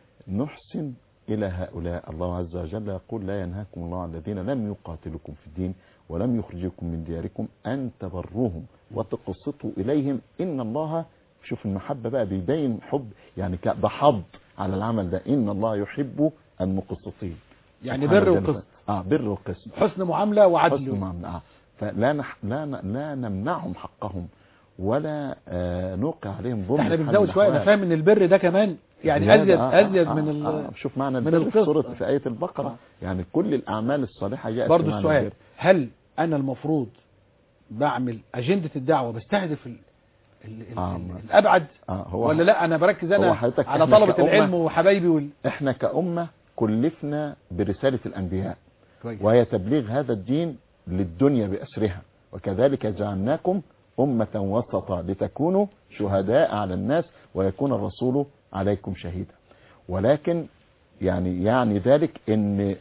نحسن إلى هؤلاء الله عز وجل يقول لا ينهاكم الله عن الذين لم يقاتلكم في الدين ولم يخرجكم من دياركم أن تبروهم وتقسطوا إليهم إن الله شوف المحبة بقى بيبين حب يعني ك- ده حض على العمل ده إن الله يحب المقسطين يعني سبحانه بر وتعالى. وقسط اه بر وقسط حسن معامله حسن وعدل معاملة آه. فلا نح... لا ن... لا نمنعهم حقهم ولا آه نوقع عليهم ظلم احنا في حال بنزود شويه انا الأحوال. فاهم ان البر ده كمان يعني زيادة. ازيد آه، ازيد آه، من آه، ال... آه. شوف معنى من البر في القسط. سورة في آية البقرة آه. يعني كل الأعمال الصالحة يأتي برضو معنى السؤال البر. هل انا المفروض بعمل اجنده الدعوه بستهدف ال... ال... ال... آه، ال... ما- الابعد آه هو ولا لا انا بركز هو انا حضرتك على إحنا طلبه كأمة- العلم وحبايبي وال... احنا كأمة كلفنا برسالة الأنبياء كويس وهي تبليغ هذا الدين للدنيا بأسرها وكذلك جعلناكم أمة وسطا لتكونوا شهداء على الناس ويكون الرسول عليكم شهيدا ولكن يعني يعني ذلك ان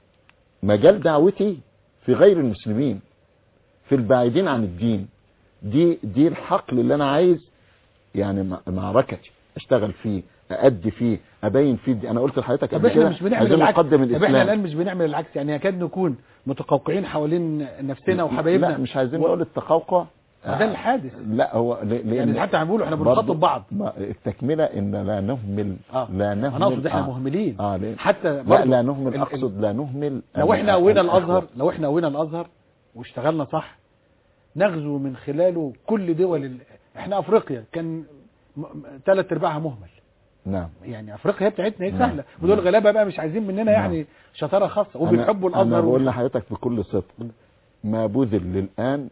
مجال دعوتي في غير المسلمين في البعيدين عن الدين دي دي الحقل اللي انا عايز يعني م- معركتي اشتغل فيه أأدي فيه أبين فيه دي. أنا قلت لحضرتك طب قبل احنا كده مش بنعمل عايزين العكس نقدم طب احنا الإسلام الان مش بنعمل العكس يعني يكاد نكون متقوقعين حوالين نفسنا لا وحبايبنا مش عايزين و- نقول التقوقع ده الحادث لا هو ل- لأن يعني حتى عم بيقولوا احنا برضو بنخاطب بعض ما- التكملة ان لا نهمل اه لا نهمل انا اقصد احنا آه. مهملين اه ليه؟ حتى لا برضو لا نهمل ال- ال- اقصد لا نهمل لو ال- احنا قوينا الأخوة. الازهر لو احنا قوينا الازهر واشتغلنا صح نغزو من خلاله كل دول ال... احنا افريقيا كان ثلاث ارباعها مهمل نعم يعني افريقيا هي بتاعتنا هي نعم. ودول ودول غلابه بقى مش عايزين مننا يعني نعم. شطاره خاصه أنا- وبيحبوا انا الازهر بقول و... لحضرتك بكل صدق ما بذل الان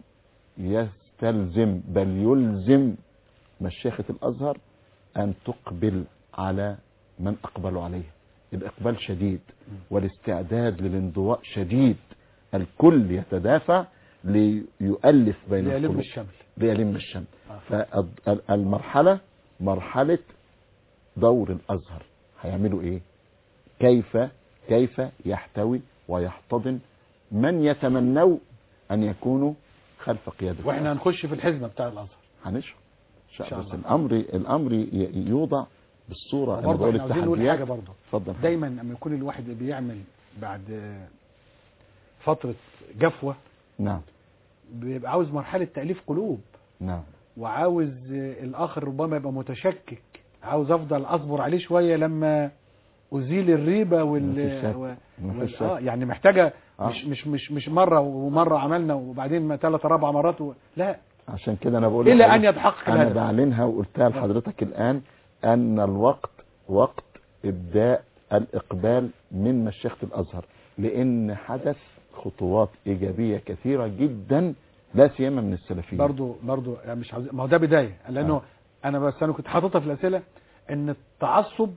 يستلزم بل يلزم مشيخة الازهر ان تقبل على من اقبلوا عليه الاقبال شديد والاستعداد للانضواء شديد الكل يتدافع ليؤلف بين يلم القلوب الشمل ليلم الشمل آه. فالمرحلة مرحلة دور الأزهر هيعملوا إيه كيف كيف يحتوي ويحتضن من يتمنوا أن يكونوا خلف قيادة واحنا الأزهر. هنخش في الحزمه بتاع الازهر هنشرح إن إن شاء بس الله. الأمر الأمر ي- يوضع بالصورة أنا برضه بقول احنا عاوزين نقول حاجه التحديات برضه اتفضل دايما لما يكون الواحد بيعمل بعد فتره جفوه نعم بيبقى عاوز مرحله تاليف قلوب نعم وعاوز الاخر ربما يبقى متشكك عاوز افضل اصبر عليه شويه لما ازيل الريبه وال مفيش شك. و- مفيش وال- اه شك. يعني محتاجه آه. مش مش مش مش مره ومره عملنا وبعدين ما ثلاث اربع مرات و... لا عشان كده أنا بقول الى ان لحضرتك- يتحقق أنا الهدف بعلنها وقلتها لحضرتك الآن أن الوقت وقت إبداء الإقبال من مشيخة الأزهر لأن حدث خطوات إيجابية كثيرة جدا لا سيما من السلفيين برضو برضو يعني مش عاوز ما هو ده بدايه لانه آه. انا بس انا كنت حاططها في الاسئله ان التعصب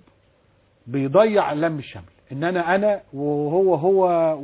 بيضيع اللم الشمل ان انا انا وهو هو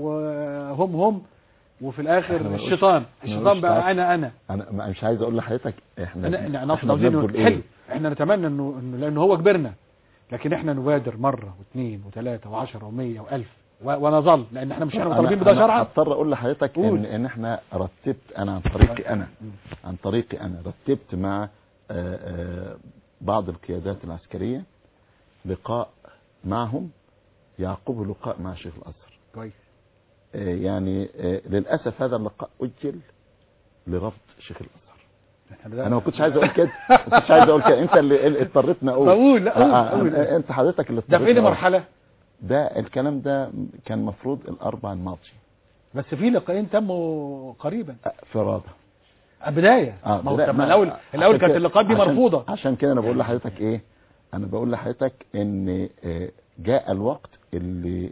وهم هم وفي الاخر إحنا ما نقولش- الشيطان ما الشيطان نقولش بقى تعصب. انا انا انا ما- مش عايز اقول لحضرتك احنا احنا احنا احنا عاوزين بنرجو حلو ايه احنا نتمنى انه انه لانه هو كبرنا لكن احنا نبادر مره واثنين وثلاثه وعشرة ومية والف و- ونظل لان احنا مش احنا مطالبين بده أنا شرعا هضطر اقول لحضرتك قول. ان ان احنا رتبت انا عن طريقي انا عن طريقي انا رتبت مع آه، آه، بعض القيادات العسكريه لقاء معهم يعقبه لقاء مع شيخ الازهر كويس آه، يعني آه، للاسف هذا اللقاء اجل لرفض شيخ الازهر احنا ده- انا ما كنتش عايز اقول كده ما كنتش عايز اقول كده انت اللي اللي اضطريتني اقول بقول لا قول آه، آه، قول آه، انت حضرتك اللي ده في اضطريتني اي أقول. مرحله ده الكلام ده كان مفروض الاربع الماضي بس في لقاءين تموا قريبا آه، فرادة بدايه اه ما هو لا، طب ما ما- الاول الاول عشان كانت كده- اللقاءات دي عشان- مرفوضه عشان كده انا بقول لحضرتك ايه انا بقول لحضرتك ان آه، جاء الوقت اللي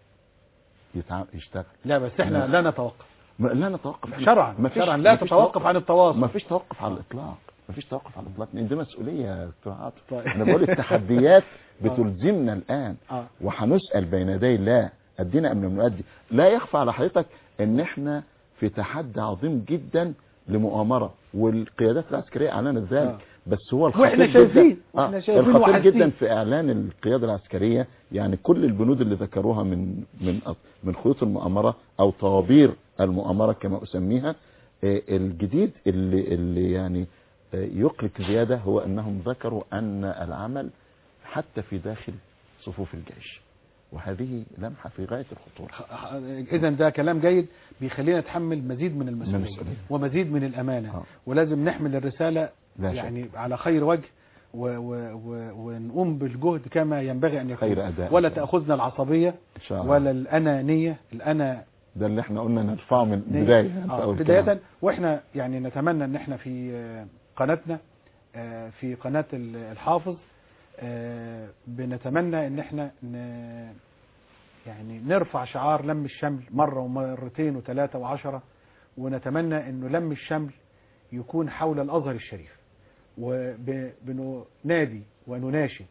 يتع... يشتغل لا بس احنا لا نتوقف ما- لا نتوقف شرعا ما فيش- شرعا لا ما فيش تتوقف عن التواصل ما فيش توقف على الاطلاق ما فيش توقف على الاطلاق لان دي مسؤوليه يا دكتور عاطف طيب. انا بقول التحديات بتلزمنا الان اه وهنسال بين يدي الله ادينا ام لم نؤدي لا يخفى على حضرتك ان احنا في تحدي عظيم جدا لمؤامره والقيادات العسكريه اعلنت ذلك آه. بس هو الخطير وإحنا جدا شايفين، آه وإحنا شايفين الخطير وحاسين. جدا في اعلان القياده العسكريه يعني كل البنود اللي ذكروها من من من خيوط المؤامره او طوابير المؤامره كما اسميها آه، الجديد اللي اللي يعني آه، يقلق زياده هو انهم ذكروا ان العمل حتى في داخل صفوف الجيش وهذه لمحه في غايه الخطوره اذا ده كلام جيد بيخلينا نتحمل مزيد من المسؤوليه المسؤولية. ومزيد من الامانه آه. ولازم نحمل الرساله لا شك. يعني على خير وجه و و و ونقوم بالجهد كما ينبغي ان يكون خير أداء. ولا تاخذنا العصبيه ان شاء الله ولا الانانيه الانا ده اللي احنا قلنا نرفعه من البدايه في آه أول بداية كلام. واحنا يعني نتمنى ان احنا في آه، قناتنا آه، في قناة ال- الحافظ آه، بنتمنى ان احنا ن- يعني نرفع شعار لم الشمل مرة ومرتين وثلاثة وعشرة ونتمنى انه لم الشمل يكون حول الازهر الشريف وبننادي ونناشد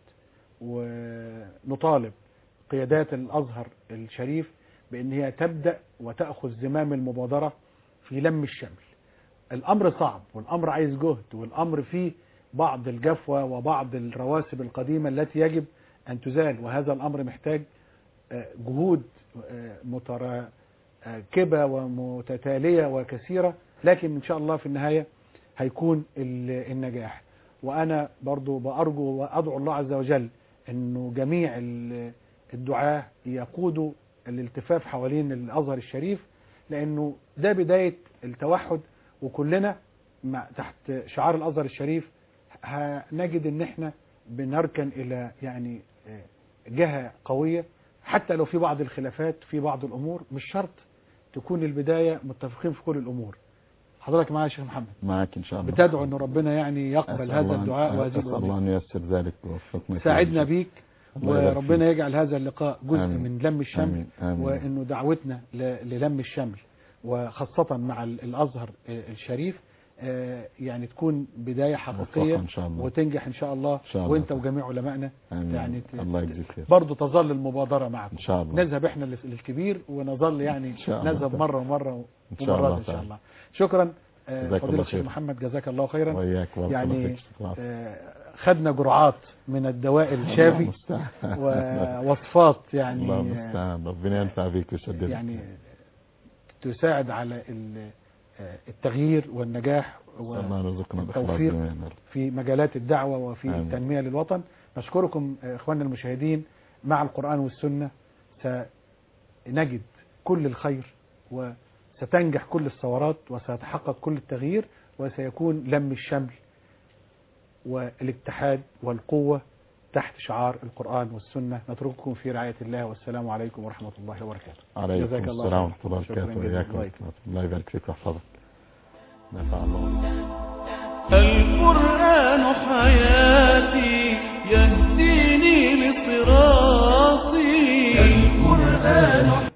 ونطالب قيادات الازهر الشريف بان هي تبدا وتاخذ زمام المبادره في لم الشمل الامر صعب والامر عايز جهد والامر فيه بعض الجفوه وبعض الرواسب القديمه التي يجب ان تزال وهذا الامر محتاج آه، جهود آه، متراكبه ومتتاليه وكثيره لكن ان شاء الله في النهايه هيكون ال- النجاح وانا برضو بارجو وادعو الله عز وجل انه جميع ال- الدعاة يقودوا الالتفاف حوالين الازهر الشريف لانه ده بداية التوحد وكلنا مع تحت شعار الازهر الشريف هنجد ان احنا بنركن الى يعني آه، جهة قوية حتى لو في بعض الخلافات في بعض الامور مش شرط تكون البداية متفقين في كل الامور حضرتك معايا يا شيخ محمد معاك ان شاء الله بتدعو ان ربنا يعني يقبل أسأل هذا الله أن- الدعاء وهذه اسال الله الوظيفة ان ييسر ذلك ويوفقنا فيه. ساعدنا بيك الله يبارك وربنا يجعل هذا اللقاء جزء آمين. من لم الشمل آمين. آمين. وانه دعوتنا ل- للم الشمل وخاصة مع ال- الازهر آه، الشريف آه، يعني تكون بداية حقيقية موفقة إن شاء الله. وتنجح ان شاء الله إن شاء الله. وانت وجميع علمائنا آمين. يعني ت- الله يجزيك خير. برضه تظل المبادرة معكم إن شاء الله. نذهب احنا لل- للكبير ونظل يعني إن شاء الله. نذهب مرة ومرة إن شاء الله ومرات ان شاء تعالى. الله شكرا آه، جزاك فضيلة الله الشيخ خير. محمد جزاك الله خيرا وإياك بارك الله يعني فيك. شكراً. آه، خدنا جرعات من الدواء الشافي الله المستعان. ووصفات يعني الله المستعان ربنا ينفع بيك ويسددك يعني تساعد على ال- آه، التغيير والنجاح نسأل الله أن يرزقنا الإخلاص والتوفيق جميعا يا رب. في مجالات الدعوة وفي آمين. التنمية للوطن نشكركم آه، إخواننا المشاهدين مع القرآن والسنة سنجد كل الخير وستنجح كل الثورات وسيتحقق كل التغيير وسيكون لم الشمل والاتحاد والقوة تحت شعار القرآن والسنة نترككم في رعاية الله والسلام عليكم ورحمة الله وبركاته عليكم جزاك الله السلام خير. ورحمة الله شكراً وبركاته جزيلاً. وإياكم الله يكرمك. الله يبارك فيك ويحفظك نفع الله بك. القرآن حياة